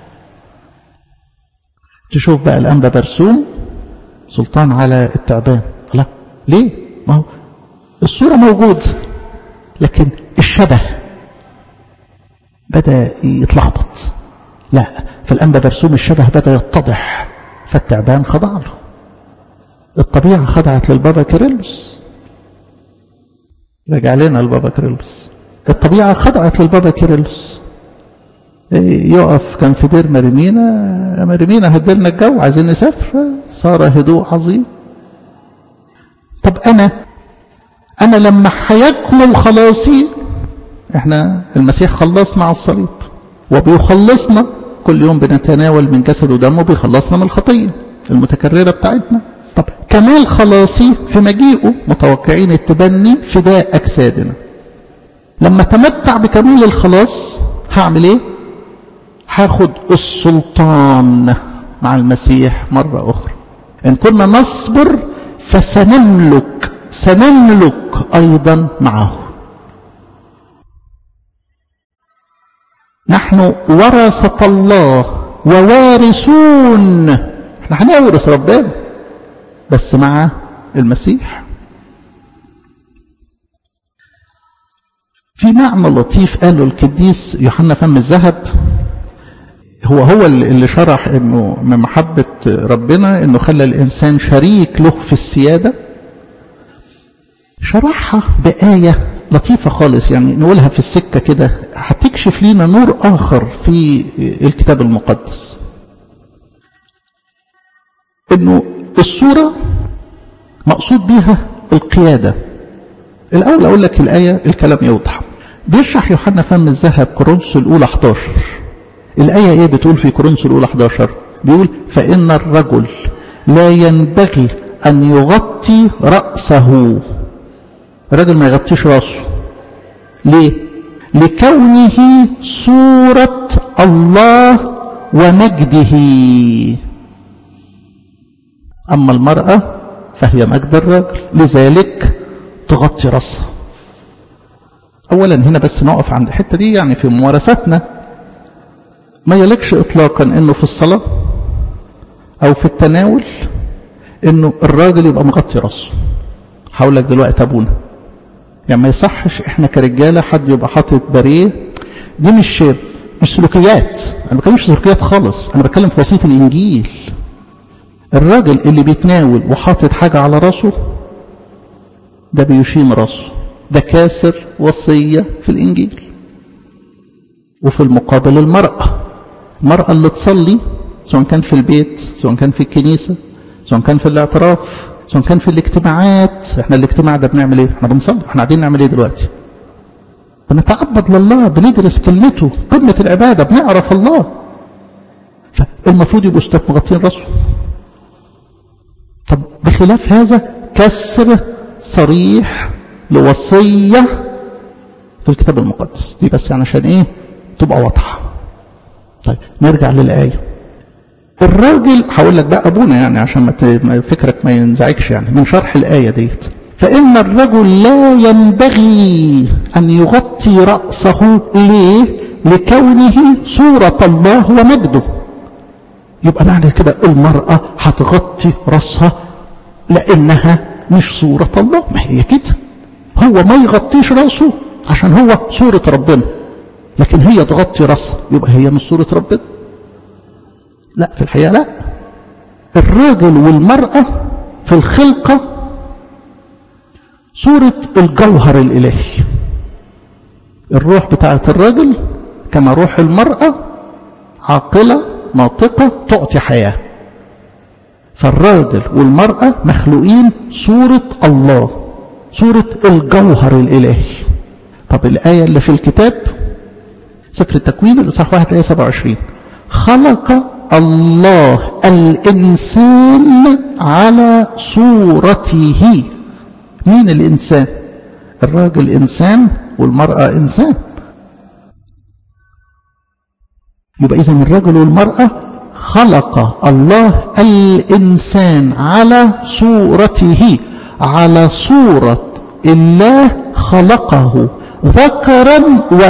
[SPEAKER 1] تشوف بقى الأنبا برسوم سلطان على التعبان لا ليه ما هو الصورة موجود لكن الشبه بدأ يتلخبط لا في الأنبا برسوم الشبه بدأ يتضح فالتعبان خضع له الطبيعة خضعت للبابا كيرلس رجع لنا البابا كيرلس الطبيعة خضعت للبابا كيرلس يقف كان في دير مريمينا مريمينا هدلنا الجو عايزين نسافر صار هدوء عظيم طب انا انا لما هيكمل خلاصي احنا المسيح خلصنا على الصليب وبيخلصنا كل يوم بنتناول من جسد ودمه بيخلصنا من الخطيه المتكرره بتاعتنا طب كمال خلاصي في مجيئه متوقعين التبني فداء اجسادنا لما تمتع بكمال الخلاص هعمل ايه هاخد السلطان مع المسيح مرة أخرى إن كنا نصبر فسنملك سنملك أيضا معه نحن ورثة الله ووارثون احنا هنورث ربنا بس مع المسيح في معنى لطيف قاله القديس يوحنا فم الذهب هو هو اللي شرح انه من محبة ربنا انه خلى الانسان شريك له في السيادة شرحها بآية لطيفة خالص يعني نقولها في السكة كده هتكشف لنا نور آخر في الكتاب المقدس انه الصورة مقصود بها القيادة الأول أقول لك الآية الكلام يوضح بيشرح يوحنا فم الذهب كورنثوس الأولى 11 الآية إيه بتقول في كورنثوس الأولى 11 بيقول فإن الرجل لا ينبغي أن يغطي رأسه الرجل ما يغطيش رأسه ليه لكونه صورة الله ومجده أما المرأة فهي مجد الرجل لذلك تغطي رأسها أولا هنا بس نقف عند الحتة دي يعني في ممارساتنا ما يليقش إطلاقا إنه في الصلاة أو في التناول إنه الراجل يبقى مغطي رأسه هقول لك دلوقتي أبونا يعني ما يصحش إحنا كرجالة حد يبقى حاطط باريه دي مش مش سلوكيات أنا ما بتكلمش سلوكيات خالص أنا بتكلم في وسيط الإنجيل الراجل اللي بيتناول وحاطط حاجة على راسه ده بيشيم راسه ده كاسر وصية في الإنجيل وفي المقابل المرأة المرأة اللي تصلي سواء كان في البيت سواء كان في الكنيسة سواء كان في الاعتراف سواء كان في الاجتماعات احنا الاجتماع ده بنعمل ايه احنا بنصلي احنا قاعدين نعمل ايه دلوقتي بنتعبد لله بندرس كلمته قمة العبادة بنعرف الله فالمفروض يبقوا ستات مغطين راسه طب بخلاف هذا كسر صريح لوصية في الكتاب المقدس دي بس يعني عشان ايه تبقى واضحة طيب نرجع للآية الراجل هقول لك بقى ابونا يعني عشان ما فكرك ما ينزعجش يعني من شرح الآية ديت فإن الرجل لا ينبغي أن يغطي رأسه ليه لكونه صورة الله ومجده يبقى معنى كده المرأة هتغطي رأسها لأنها مش صورة الله ما هي كده هو ما يغطيش رأسه عشان هو صورة ربنا لكن هي تغطي رأسها يبقى هي مش صورة ربنا لا في الحقيقة لا الراجل والمرأة في الخلقة صورة الجوهر الإلهي الروح بتاعت الراجل كما روح المرأة عاقلة ناطقة تعطي حياة فالراجل والمرأة مخلوقين صورة الله صورة الجوهر الإلهي طب الآية اللي في الكتاب سفر التكوين الإصحاح 1 آية 27 خلق الله الإنسان على صورته مين الإنسان الراجل إنسان والمرأة إنسان يبقى إذن الرجل والمرأة خلق الله الإنسان على صورته على صورة الله خلقه ذكرا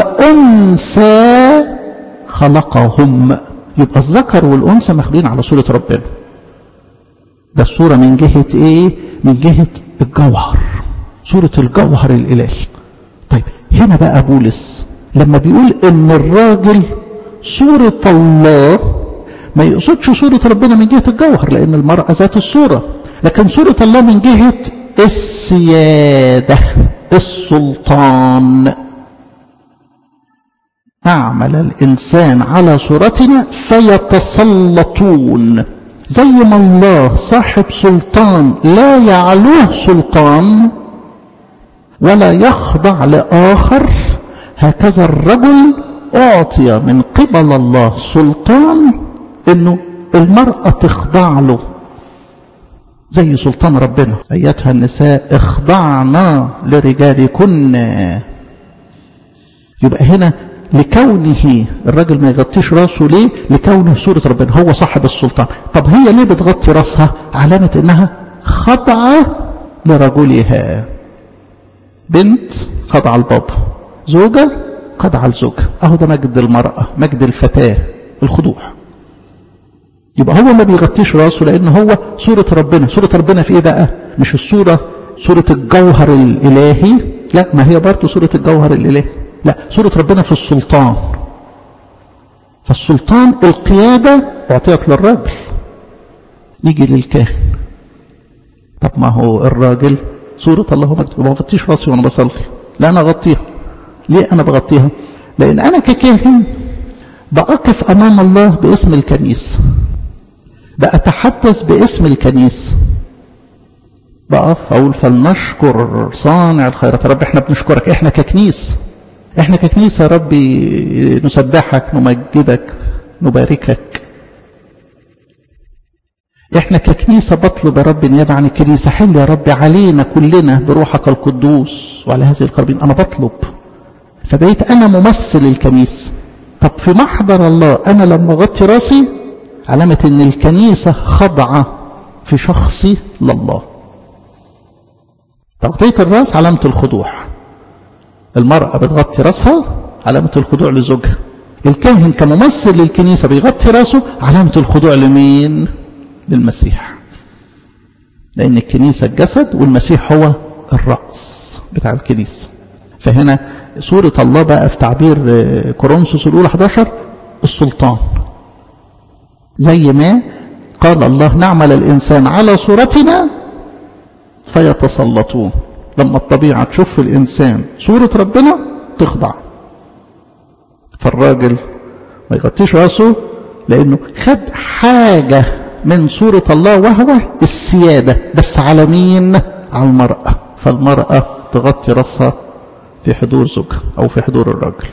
[SPEAKER 1] وأنثى خلقهم يبقى الذكر والأنثى مخلوقين على صورة ربنا ده الصورة من جهة إيه؟ من جهة الجوهر صورة الجوهر الإلهي طيب هنا بقى بولس لما بيقول إن الراجل صورة الله ما يقصدش صورة ربنا من جهة الجوهر لأن المرأة ذات الصورة لكن صورة الله من جهة السيادة السلطان أعمل الإنسان على صورتنا فيتسلطون زي ما الله صاحب سلطان لا يعلوه سلطان ولا يخضع لآخر هكذا الرجل أعطي من قبل الله سلطان انه المرأة تخضع له زي سلطان ربنا أيتها النساء اخضعنا لرجالكن يبقى هنا لكونه الراجل ما يغطيش راسه ليه لكونه صورة ربنا هو صاحب السلطان طب هي ليه بتغطي راسها علامة انها خضعة لرجلها بنت خضعة لبابا زوجة خضعة لزوجها اهو ده مجد المرأة مجد الفتاة الخضوع يبقى هو ما بيغطيش راسه لان هو صورة ربنا صورة ربنا في ايه بقى مش الصورة صورة الجوهر الالهي لا ما هي برضه صورة الجوهر الالهي لا صورة ربنا في السلطان فالسلطان القيادة اعطيت للراجل يجي للكاهن طب ما هو الراجل صورة الله مكتوب ما بغطيش راسي وانا بصلي لا انا اغطيها ليه انا بغطيها لان انا ككاهن بقف امام الله باسم الكنيسة بأتحدث باسم الكنيسة بقف اقول فلنشكر صانع الخيرات يا رب احنا بنشكرك احنا ككنيسه احنا ككنيسة يا ربي نسبحك نمجدك نباركك احنا ككنيسة بطلب يا رب نيابة عن الكنيسة حل يا رب علينا كلنا بروحك القدوس وعلى هذه القربين انا بطلب فبقيت انا ممثل الكنيسة طب في محضر الله انا لما غطي راسي علامة ان الكنيسة خضعة في شخصي لله تغطية الراس علامة الخضوع المرأة بتغطي راسها علامة الخضوع لزوجها الكاهن كممثل للكنيسة بيغطي راسه علامة الخضوع لمين للمسيح لأن الكنيسة الجسد والمسيح هو الرأس بتاع الكنيسة فهنا سورة الله بقى في تعبير كورنثوس الأولى 11 السلطان زي ما قال الله نعمل الإنسان على صورتنا فيتسلطون لما الطبيعة تشوف في الإنسان صورة ربنا تخضع فالراجل ما يغطيش راسه لأنه خد حاجة من صورة الله وهو السيادة بس على مين على المرأة فالمرأة تغطي راسها في حضور زوجها أو في حضور الراجل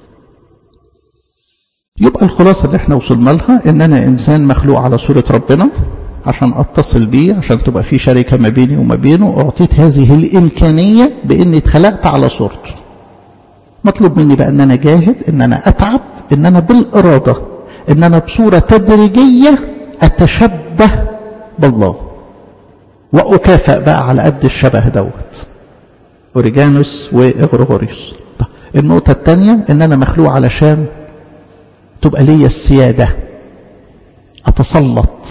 [SPEAKER 1] يبقى الخلاصة اللي احنا وصلنا لها ان انا انسان مخلوق على صورة ربنا عشان اتصل بيه عشان تبقى في شركة ما بيني وما بينه اعطيت هذه الامكانية باني اتخلقت على صورته مطلوب مني بقى ان انا جاهد ان انا اتعب ان انا بالارادة ان انا بصورة تدريجية اتشبه بالله واكافئ بقى على قد الشبه دوت اوريجانوس واغريغوريوس النقطة الثانية ان انا مخلوق علشان تبقى ليا السيادة اتسلط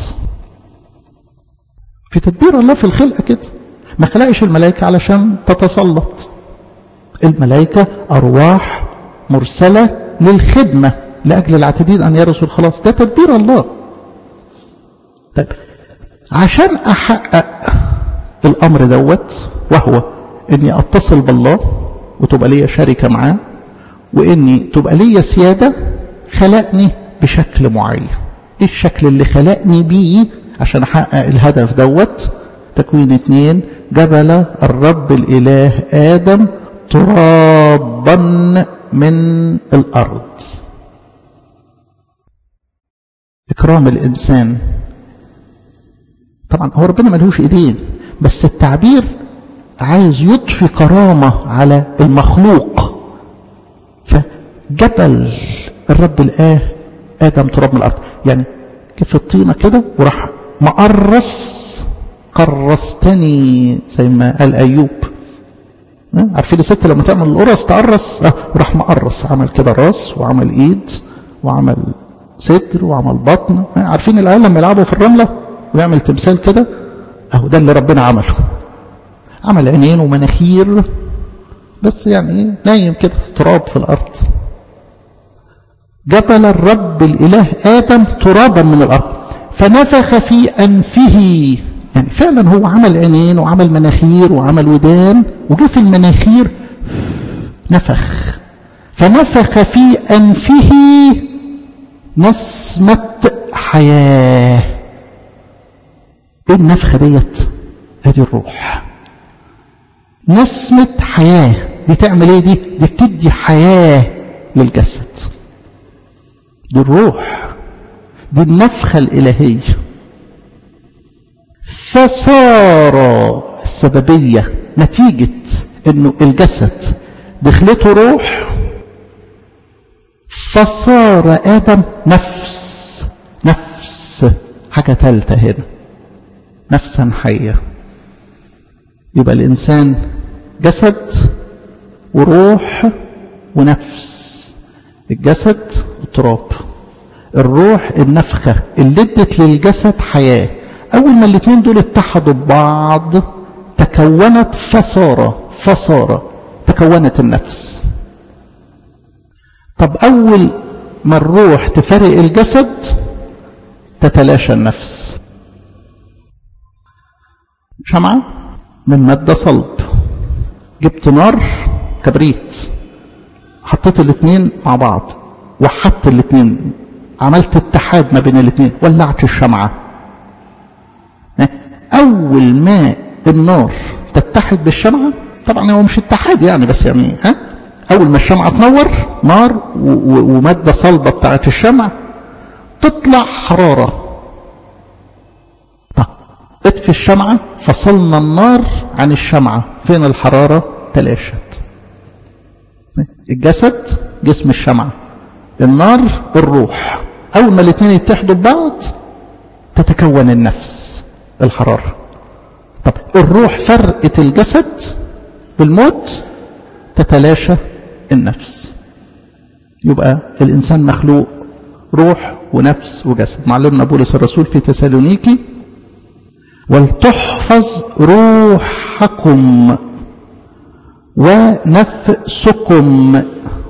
[SPEAKER 1] في تدبير الله في الخلقة كده ما خلقش الملائكة علشان تتسلط الملائكة أرواح مرسلة للخدمة لأجل العتدين أن يرسوا الخلاص ده تدبير الله طيب عشان أحقق الأمر دوت وهو أني أتصل بالله وتبقى ليا شركة معاه وأني تبقى ليا سيادة خلقني بشكل معين إيه الشكل اللي خلقني بيه عشان أحقق الهدف دوت تكوين اتنين جبل الرب الإله آدم ترابا من الأرض إكرام الإنسان طبعا هو ربنا ملهوش إيدين بس التعبير عايز يضفي كرامة على المخلوق فجبل الرب الآه آدم تراب من الأرض يعني كيف الطينة كده وراح مقرص قرصتني زي ما قال أيوب عارفين الست لما تعمل القرص تقرص اه راح مقرص عمل كده راس وعمل ايد وعمل صدر وعمل بطن عارفين العيال لما يلعبوا في الرمله ويعمل تمثال كده اهو ده اللي ربنا عمله عمل عينين ومناخير بس يعني ايه نايم كده تراب في الارض جبل الرب الاله ادم ترابا من الارض فنفخ في انفه يعني فعلا هو عمل عينين وعمل مناخير وعمل ودان وجه في المناخير نفخ فنفخ في أنفه نسمة حياة ايه النفخة ديت ادي الروح نسمة حياة دي تعمل ايه دي دي بتدي حياة للجسد دي الروح دي النفخة الإلهية فصار السببية نتيجة انه الجسد دخلته روح فصار آدم نفس نفس حاجة ثالثة هنا نفسا حية يبقى الإنسان جسد وروح ونفس الجسد التراب الروح النفخة اللي ادت للجسد حياة أول ما الاثنين دول اتحدوا ببعض تكونت فصارة فصارة تكونت النفس طب أول ما الروح تفرق الجسد تتلاشى النفس شمعة من مادة صلب جبت نار كبريت حطيت الاثنين مع بعض وحدت الاثنين عملت اتحاد ما بين الاثنين ولعت الشمعة أول ما النار تتحد بالشمعة طبعا هو مش اتحاد يعني بس يعني ها أول ما الشمعة تنور نار ومادة صلبة بتاعت الشمع تطلع حرارة طب اطفي الشمعة فصلنا النار عن الشمعة فين الحرارة تلاشت الجسد جسم الشمعة النار الروح أول ما الاثنين يتحدوا ببعض تتكون النفس الحرارة طب الروح فرقت الجسد بالموت تتلاشى النفس يبقى الإنسان مخلوق روح ونفس وجسد معلمنا بولس الرسول في تسالونيكي ولتحفظ روحكم ونفسكم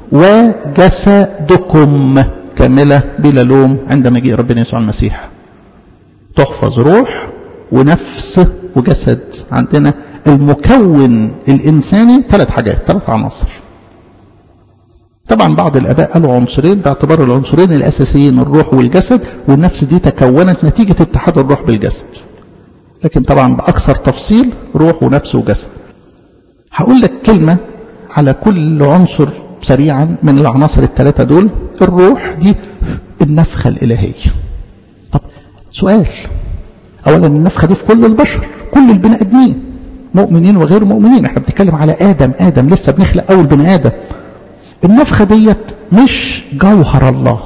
[SPEAKER 1] وجسدكم كاملة بلا لوم عند مجيء ربنا يسوع المسيح تحفظ روح ونفس وجسد عندنا المكون الإنساني ثلاث حاجات ثلاث عناصر طبعا بعض الآباء قالوا عنصرين باعتبار العنصرين الأساسيين الروح والجسد والنفس دي تكونت نتيجة اتحاد الروح بالجسد لكن طبعا بأكثر تفصيل روح ونفس وجسد هقول لك كلمة على كل عنصر سريعا من العناصر الثلاثة دول الروح دي النفخة الإلهية طب سؤال أولا النفخة دي في كل البشر كل البني آدمين مؤمنين وغير مؤمنين احنا بنتكلم على آدم آدم لسه بنخلق أول بني آدم النفخة ديت مش جوهر الله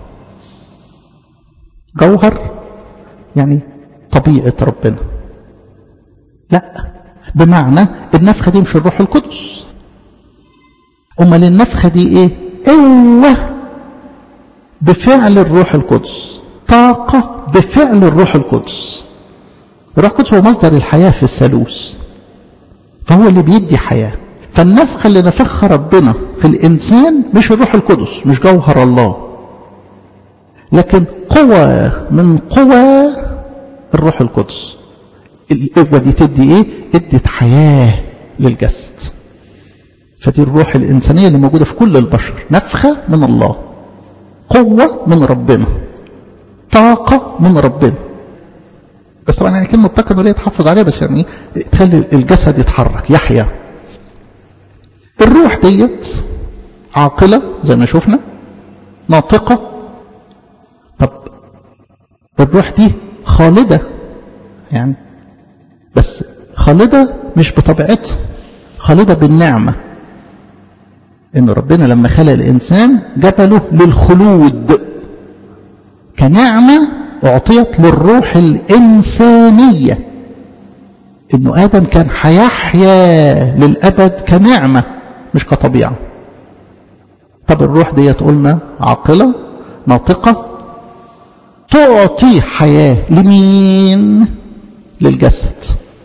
[SPEAKER 1] جوهر يعني طبيعة ربنا لا بمعنى النفخة دي مش الروح القدس أمال النفخة دي إيه قوة بفعل الروح القدس طاقة بفعل الروح القدس الروح القدس هو مصدر الحياة في الثالوث فهو اللي بيدي حياة فالنفخة اللي نفخها ربنا في الإنسان مش الروح القدس مش جوهر الله لكن قوة من قوى الروح القدس القوة دي تدي ايه ادت حياة للجسد فدي الروح الإنسانية اللي موجودة في كل البشر نفخة من الله قوة من ربنا طاقة من ربنا بس طبعا يعني كلمة طاقة اللي تحفظ عليها بس يعني تخلي الجسد يتحرك يحيا الروح ديت عاقلة زي ما شفنا ناطقة طب الروح دي خالدة يعني بس خالدة مش بطبيعتها خالدة بالنعمة ان ربنا لما خلق الانسان جبله للخلود كنعمة اعطيت للروح الانسانية انه ادم كان هيحيا للابد كنعمة مش كطبيعة طب الروح ديت قلنا عاقلة ناطقة تعطي حياة لمين للجسد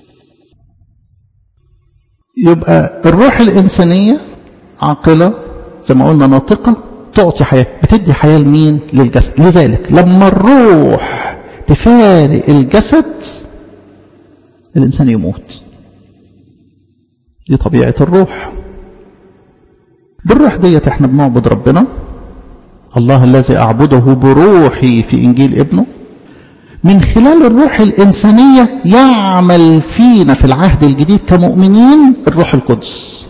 [SPEAKER 1] يبقى الروح الإنسانية عاقلة زي ما قلنا ناطقة تعطي حياة بتدي حياة لمين للجسد لذلك لما الروح تفارق الجسد الإنسان يموت دي طبيعة الروح بالروح ديت احنا بنعبد ربنا الله الذي أعبده بروحي في إنجيل ابنه من خلال الروح الإنسانية يعمل فينا في العهد الجديد كمؤمنين الروح القدس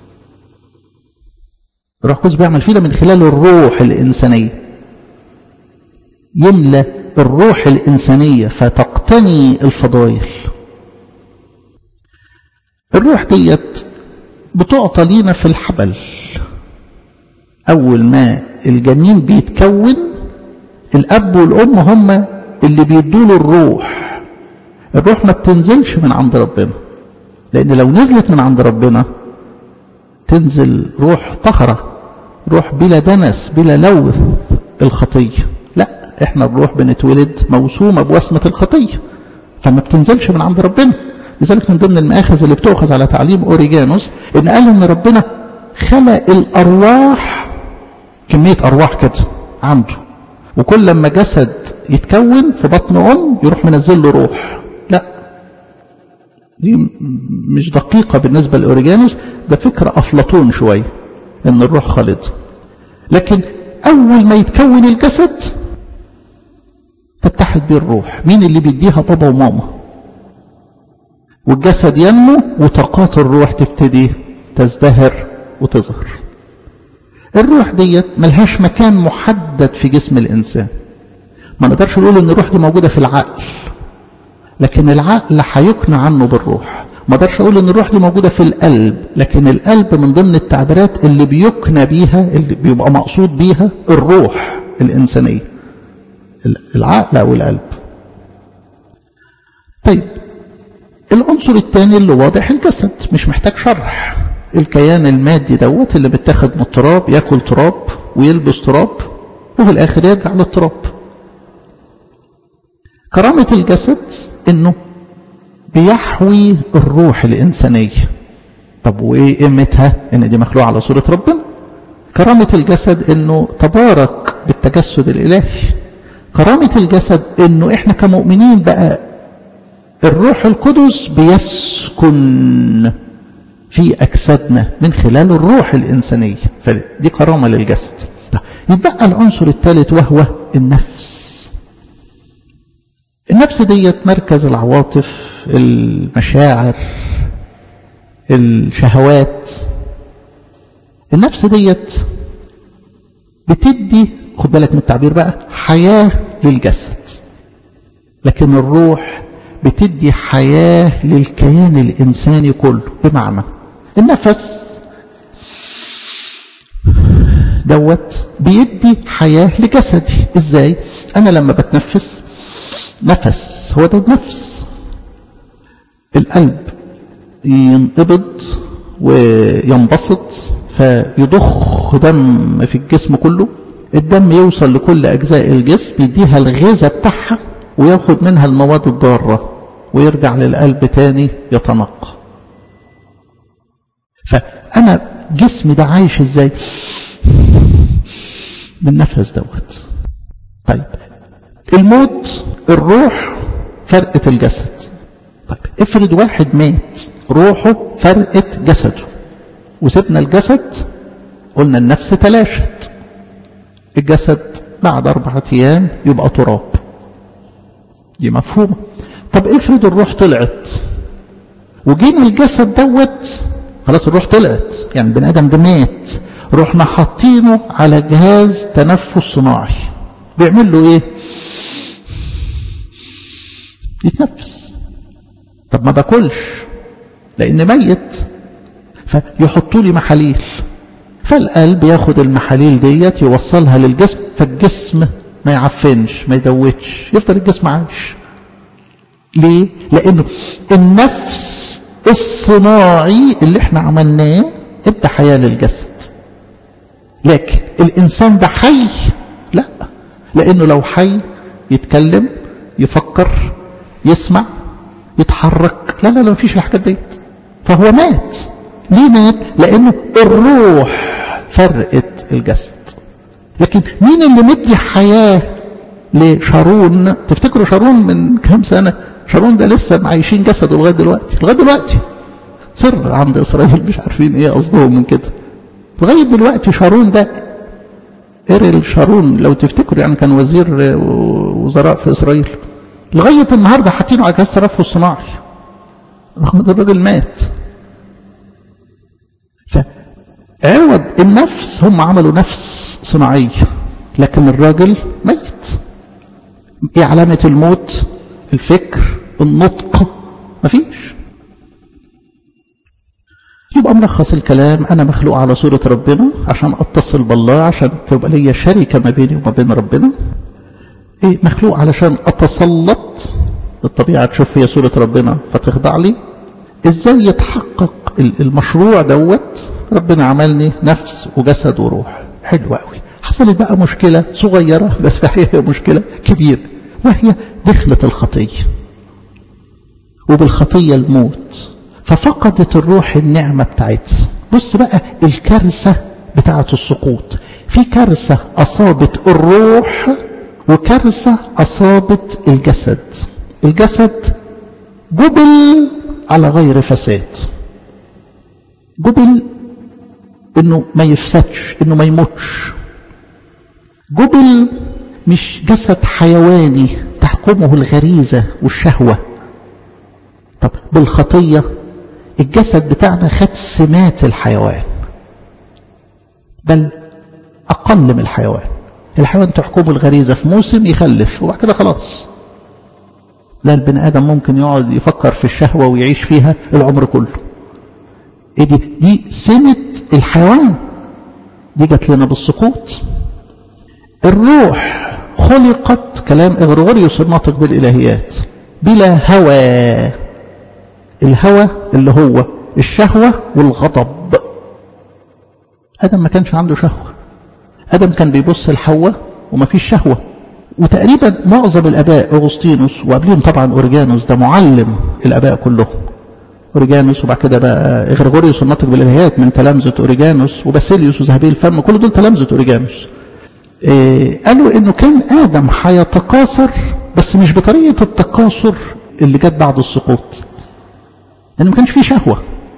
[SPEAKER 1] الروح القدس بيعمل فينا من خلال الروح الإنسانية يملى الروح الإنسانية فتقتني الفضائل الروح ديت بتعطى لينا في الحبل أول ما الجنين بيتكون الأب والأم هم اللي بيدوله الروح الروح ما بتنزلش من عند ربنا لأن لو نزلت من عند ربنا تنزل روح طهرة روح بلا دنس بلا لوث الخطية لا احنا الروح بنتولد موسومة بوسمة الخطية فما بتنزلش من عند ربنا لذلك من ضمن المآخذ اللي بتؤخذ على تعليم أوريجانوس إن قال إن ربنا خلق الأرواح كمية أرواح كده عنده وكل لما جسد يتكون في بطن أم يروح منزل له روح لا دي مش دقيقة بالنسبة لأوريجانوس ده فكرة أفلاطون شوية إن الروح خالد لكن أول ما يتكون الجسد تتحد به الروح مين اللي بيديها بابا وماما والجسد ينمو وطاقات الروح تبتدي تزدهر وتظهر الروح ديت ملهاش مكان محدد في جسم الإنسان ما نقدرش نقول ان الروح دي موجودة في العقل لكن العقل هيقنع عنه بالروح ما اقدرش اقول ان الروح دي موجودة في القلب لكن القلب من ضمن التعبيرات اللي بيقنى بيها اللي بيبقى مقصود بيها الروح الإنسانية العقل أو القلب طيب العنصر الثاني اللي واضح الجسد مش محتاج شرح الكيان المادي دوت اللي بيتاخد من التراب ياكل تراب ويلبس تراب وفي الاخر يرجع للتراب كرامة الجسد انه بيحوي الروح الانسانية طب وايه قيمتها ان دي مخلوقة على صورة ربنا كرامة الجسد انه تبارك بالتجسد الالهي كرامة الجسد انه احنا كمؤمنين بقى الروح القدس بيسكن في أجسادنا من خلال الروح الإنسانية فدي كرامة للجسد يبقى العنصر الثالث وهو النفس النفس ديت مركز العواطف المشاعر الشهوات النفس ديت بتدي خد بالك من التعبير بقى حياة للجسد لكن الروح بتدي حياة للكيان الإنساني كله بمعنى النفس دوت بيدي حياة لجسدي ازاي انا لما بتنفس نفس هو ده النفس القلب ينقبض وينبسط فيضخ دم في الجسم كله الدم يوصل لكل أجزاء الجسم يديها الغذاء بتاعها وياخد منها المواد الضارة ويرجع للقلب تاني يتنقى فأنا جسمي ده عايش ازاي بالنفس دوت طيب الموت الروح فرقة الجسد طيب افرض واحد مات روحه فرقت جسده وسبنا الجسد قلنا النفس تلاشت الجسد بعد أربعة أيام يبقى تراب دي مفهومة طب افرض الروح طلعت وجينا الجسد دوت خلاص الروح طلعت يعني البني ادم ده مات رحنا حاطينه على جهاز تنفس صناعي بيعمل له ايه يتنفس طب ما باكلش لان ميت فيحطوا لي محاليل فالقلب ياخد المحاليل ديت يوصلها للجسم فالجسم ما يعفنش ما يدوتش يفضل الجسم عايش ليه لانه النفس الصناعي اللي احنا عملناه ادى حياة للجسد لكن الانسان ده حي لا لانه لو حي يتكلم يفكر يسمع يتحرك لا لا لا مفيش الحاجات ديت فهو مات ليه مات لانه الروح فرقت الجسد لكن مين اللي مدي حياة لشارون تفتكروا شارون من كام سنة شارون ده لسه معايشين جسده لغاية دلوقتي لغاية دلوقتي سر عند إسرائيل مش عارفين إيه قصدهم من كده لغاية دلوقتي شارون ده إيريل شارون لو تفتكروا يعني كان وزير وزراء في إسرائيل لغاية النهاردة حاطينه على جهاز تنفس صناعي رغم ان الراجل مات فعوض النفس هم عملوا نفس صناعية لكن الراجل ميت ايه علامة الموت الفكر النطق مفيش يبقى يبقى ملخص الكلام أنا مخلوق على صورة ربنا عشان أتصل بالله عشان تبقى ليا شركة ما بيني وما بين ربنا إيه مخلوق علشان أتسلط الطبيعة تشوف فيها صورة ربنا فتخضع لي إزاي يتحقق المشروع دوت ربنا عملني نفس وجسد وروح حلو قوي حصلت بقى مشكلة صغيرة بس هي مشكلة كبيرة وهي دخلة الخطية وبالخطية الموت ففقدت الروح النعمة بتاعتها بص بقى الكارثة بتاعة السقوط في كارثة أصابت الروح وكارثة أصابت الجسد الجسد جبل على غير فساد جبل انه ما يفسدش انه ما يموتش جبل مش جسد حيواني تحكمه الغريزة والشهوة طب بالخطية الجسد بتاعنا خد سمات الحيوان بل أقل من الحيوان الحيوان تحكمه الغريزة في موسم يخلف وبعد كده خلاص لا البني آدم ممكن يقعد يفكر في الشهوة ويعيش فيها العمر كله ايه دي دي سمة الحيوان دي جت لنا بالسقوط الروح خلقت كلام اغريغوريوس الناطق بالالهيات بلا هوى الهوى اللي هو الشهوة والغضب ادم ما كانش عنده شهوة ادم كان بيبص لحواء وما فيش شهوة وتقريبا معظم الاباء اغسطينوس وقبلهم طبعا اورجانوس ده معلم الاباء كلهم اوريجانوس وبعد كده بقى اغريغوريوس الناطق بالالهيات من تلامذه اوريجانوس وباسيليوس وذهبي الفم كل دول تلامذه اوريجانوس إيه قالوا انه كان ادم هيتكاثر بس مش بطريقه التكاثر اللي جت بعد السقوط لان ما كانش فيه شهوه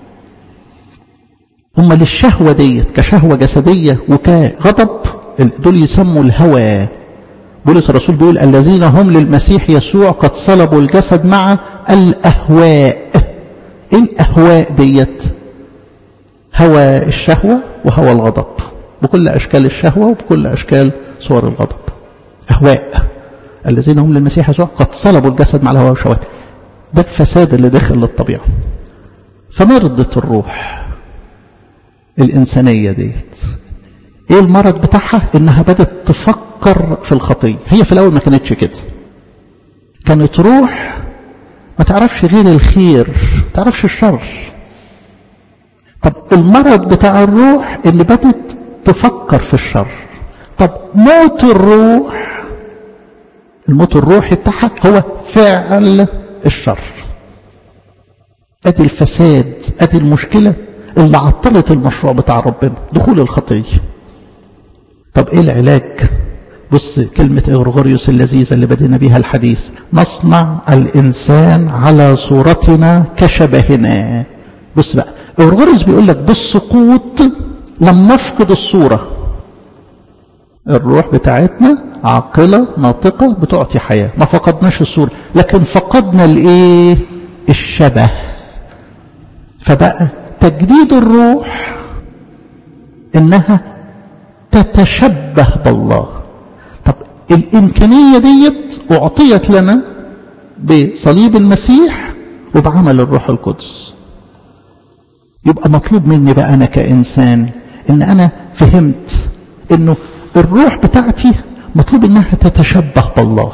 [SPEAKER 1] امال الشهوه ديت كشهوه جسديه وكغضب دول يسموا الهوى بولس الرسول بيقول الذين هم للمسيح يسوع قد صلبوا الجسد مع الاهواء ايه الاهواء ديت هوى الشهوة وهوى الغضب بكل اشكال الشهوة وبكل اشكال صور الغضب اهواء الذين هم للمسيح يسوع قد صلبوا الجسد مع الهوى والشهوات ده الفساد اللي داخل للطبيعة فمرضت الروح الإنسانية ديت ايه المرض بتاعها انها بدأت تفكر في الخطية هي في الاول ما كانتش كده كانت روح ما تعرفش غير الخير ما تعرفش الشر طب المرض بتاع الروح اللي بدت تفكر في الشر طب موت الروح الموت الروحي بتاعها هو فعل الشر ادي الفساد ادي المشكلة اللي عطلت المشروع بتاع ربنا دخول الخطية طب ايه العلاج بص كلمة إغرغوريوس اللذيذة اللي بدينا بيها الحديث نصنع الإنسان على صورتنا كشبهنا بص بقى إغرغوريوس بيقول لك بالسقوط لم نفقد الصورة الروح بتاعتنا عاقلة ناطقة بتعطي حياة ما فقدناش الصورة لكن فقدنا الايه الشبه فبقى تجديد الروح انها تتشبه بالله طب الامكانية ديت اعطيت لنا بصليب المسيح وبعمل الروح القدس يبقى مطلوب مني بقى انا كانسان ان انا فهمت انه الروح بتاعتي مطلوب انها تتشبه بالله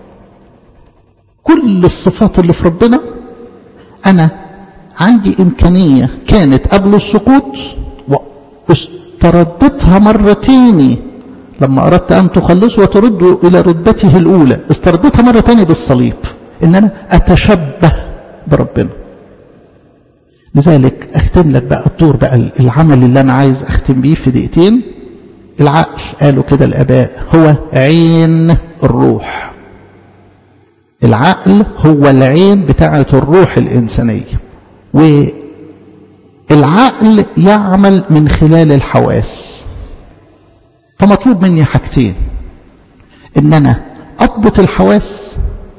[SPEAKER 1] كل الصفات اللي في ربنا انا عندي امكانية كانت قبل السقوط واستردتها مرة تاني لما اردت ان تخلص وترد الى رتبته الاولى استردتها مرة تاني بالصليب ان انا اتشبه بربنا لذلك اختم لك بقى الدور بقى العمل اللي انا عايز اختم بيه في دقيقتين العقل قالوا كده الاباء هو عين الروح العقل هو العين بتاعه الروح الانسانيه والعقل يعمل من خلال الحواس فمطلوب مني حاجتين ان انا اضبط الحواس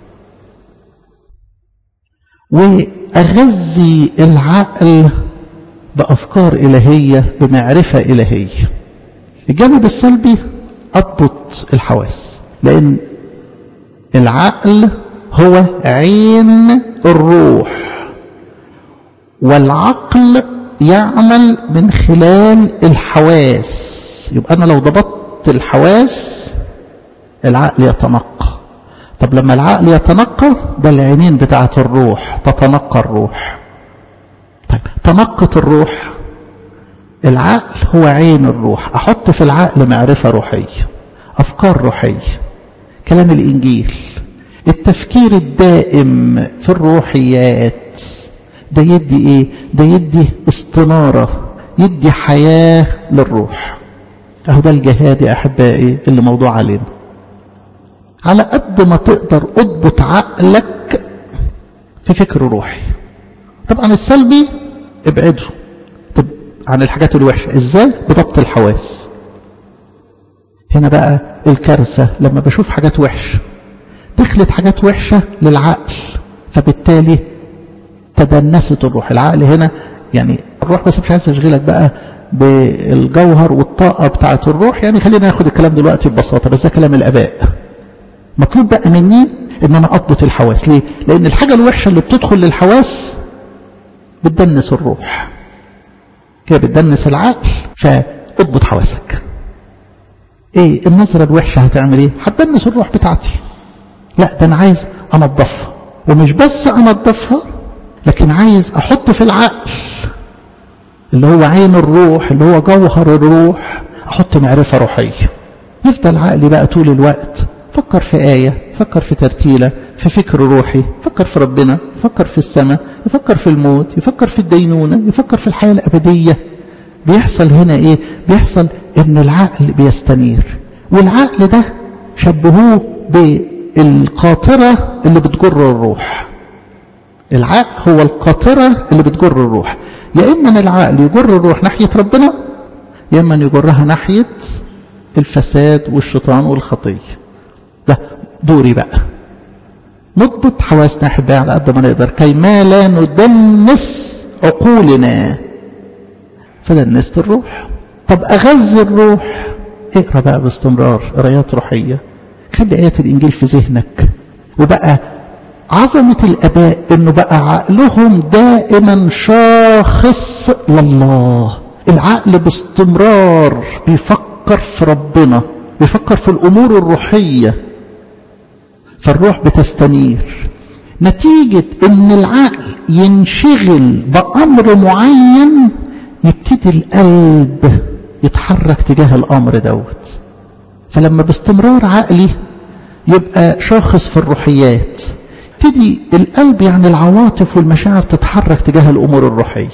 [SPEAKER 1] واغذي العقل بافكار الهيه بمعرفه الهيه الجانب السلبي اضبط الحواس لان العقل هو عين الروح والعقل يعمل من خلال الحواس يبقى أنا لو ضبطت الحواس العقل يتنقى طب لما العقل يتنقى ده العينين بتاعة الروح تتنقى الروح طيب تنقة الروح العقل هو عين الروح أحط في العقل معرفة روحية أفكار روحية كلام الإنجيل التفكير الدائم في الروحيات ده يدي ايه ده يدي استنارة يدي حياة للروح اهو ده الجهاد يا احبائي اللي موضوع علينا على قد ما تقدر اضبط عقلك في فكر روحي طبعا السلبي ابعده طب عن الحاجات الوحشة ازاي بضبط الحواس هنا بقى الكارثة لما بشوف حاجات وحشة دخلت حاجات وحشة للعقل فبالتالي تدنست الروح العقل هنا يعني الروح بس مش عايز اشغلك بقى بالجوهر والطاقة بتاعة الروح يعني خلينا ناخد الكلام دلوقتي ببساطة بس ده كلام الآباء مطلوب بقى مني ان انا اضبط الحواس ليه لان الحاجة الوحشة اللي بتدخل للحواس بتدنس الروح كده بتدنس العقل فاضبط حواسك ايه النظرة الوحشة هتعمل ايه هتدنس الروح بتاعتي لا ده انا عايز انظفها ومش بس انظفها لكن عايز احط في العقل اللي هو عين الروح اللي هو جوهر الروح احط معرفة روحية يفضل عقلي بقى طول الوقت فكر في آية فكر في ترتيلة في فكر روحي يفكر في ربنا يفكر في السماء يفكر في الموت يفكر في الدينونة يفكر في الحياة الأبدية بيحصل هنا ايه بيحصل ان العقل بيستنير والعقل ده شبهوه بالقاطرة اللي بتجر الروح العقل هو القاطرة اللي بتجر الروح يا إما العقل يجر الروح ناحية ربنا يا إما يجرها ناحية الفساد والشيطان والخطية ده دوري بقى نضبط حواسنا احبائي على قد ما نقدر كي ما لا ندنس عقولنا فدنست الروح طب أغذي الروح اقرا بقى باستمرار قرايات روحية خلي آيات الإنجيل في ذهنك وبقى عظمة الآباء إنه بقى عقلهم دائما شاخص لله العقل باستمرار بيفكر في ربنا بيفكر في الأمور الروحية فالروح بتستنير نتيجة إن العقل ينشغل بأمر معين يبتدي القلب يتحرك تجاه الأمر دوت فلما باستمرار عقلي يبقى شاخص في الروحيات تبتدي القلب يعني العواطف والمشاعر تتحرك تجاه الأمور الروحية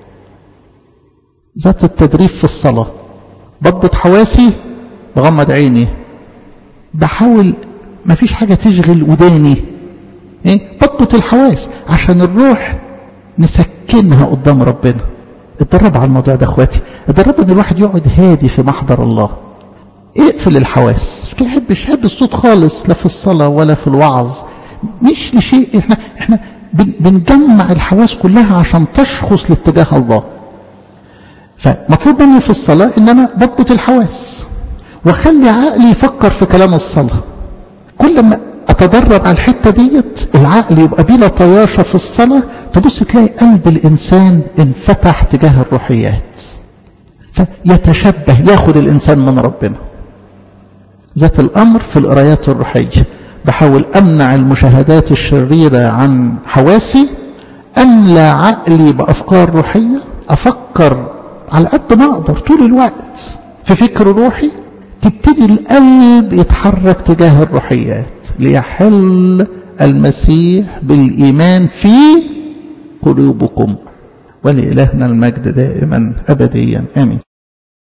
[SPEAKER 1] ذات التدريب في الصلاة بضبط حواسي بغمض عيني بحاول ما فيش حاجة تشغل وداني ايه بضبط الحواس عشان الروح نسكنها قدام ربنا اتدرب على الموضوع ده اخواتي اتدرب ان الواحد يقعد هادي في محضر الله اقفل الحواس مش يحبش يحب الصوت خالص لا في الصلاة ولا في الوعظ مش لشيء احنا احنا بنجمع الحواس كلها عشان تشخص لاتجاه الله فمطلوب مني في الصلاة ان انا بضبط الحواس واخلي عقلي يفكر في كلام الصلاة كل ما اتدرب على الحتة ديت العقل يبقى بلا طياشة في الصلاة تبص تلاقي قلب الانسان انفتح تجاه الروحيات فيتشبه ياخد الانسان من ربنا ذات الامر في القرايات الروحيه بحاول أمنع المشاهدات الشريرة عن حواسي أملى عقلي بأفكار روحية أفكر على قد ما أقدر طول الوقت في فكر روحي تبتدي القلب يتحرك تجاه الروحيات ليحل المسيح بالإيمان في قلوبكم ولإلهنا المجد دائما أبديا آمين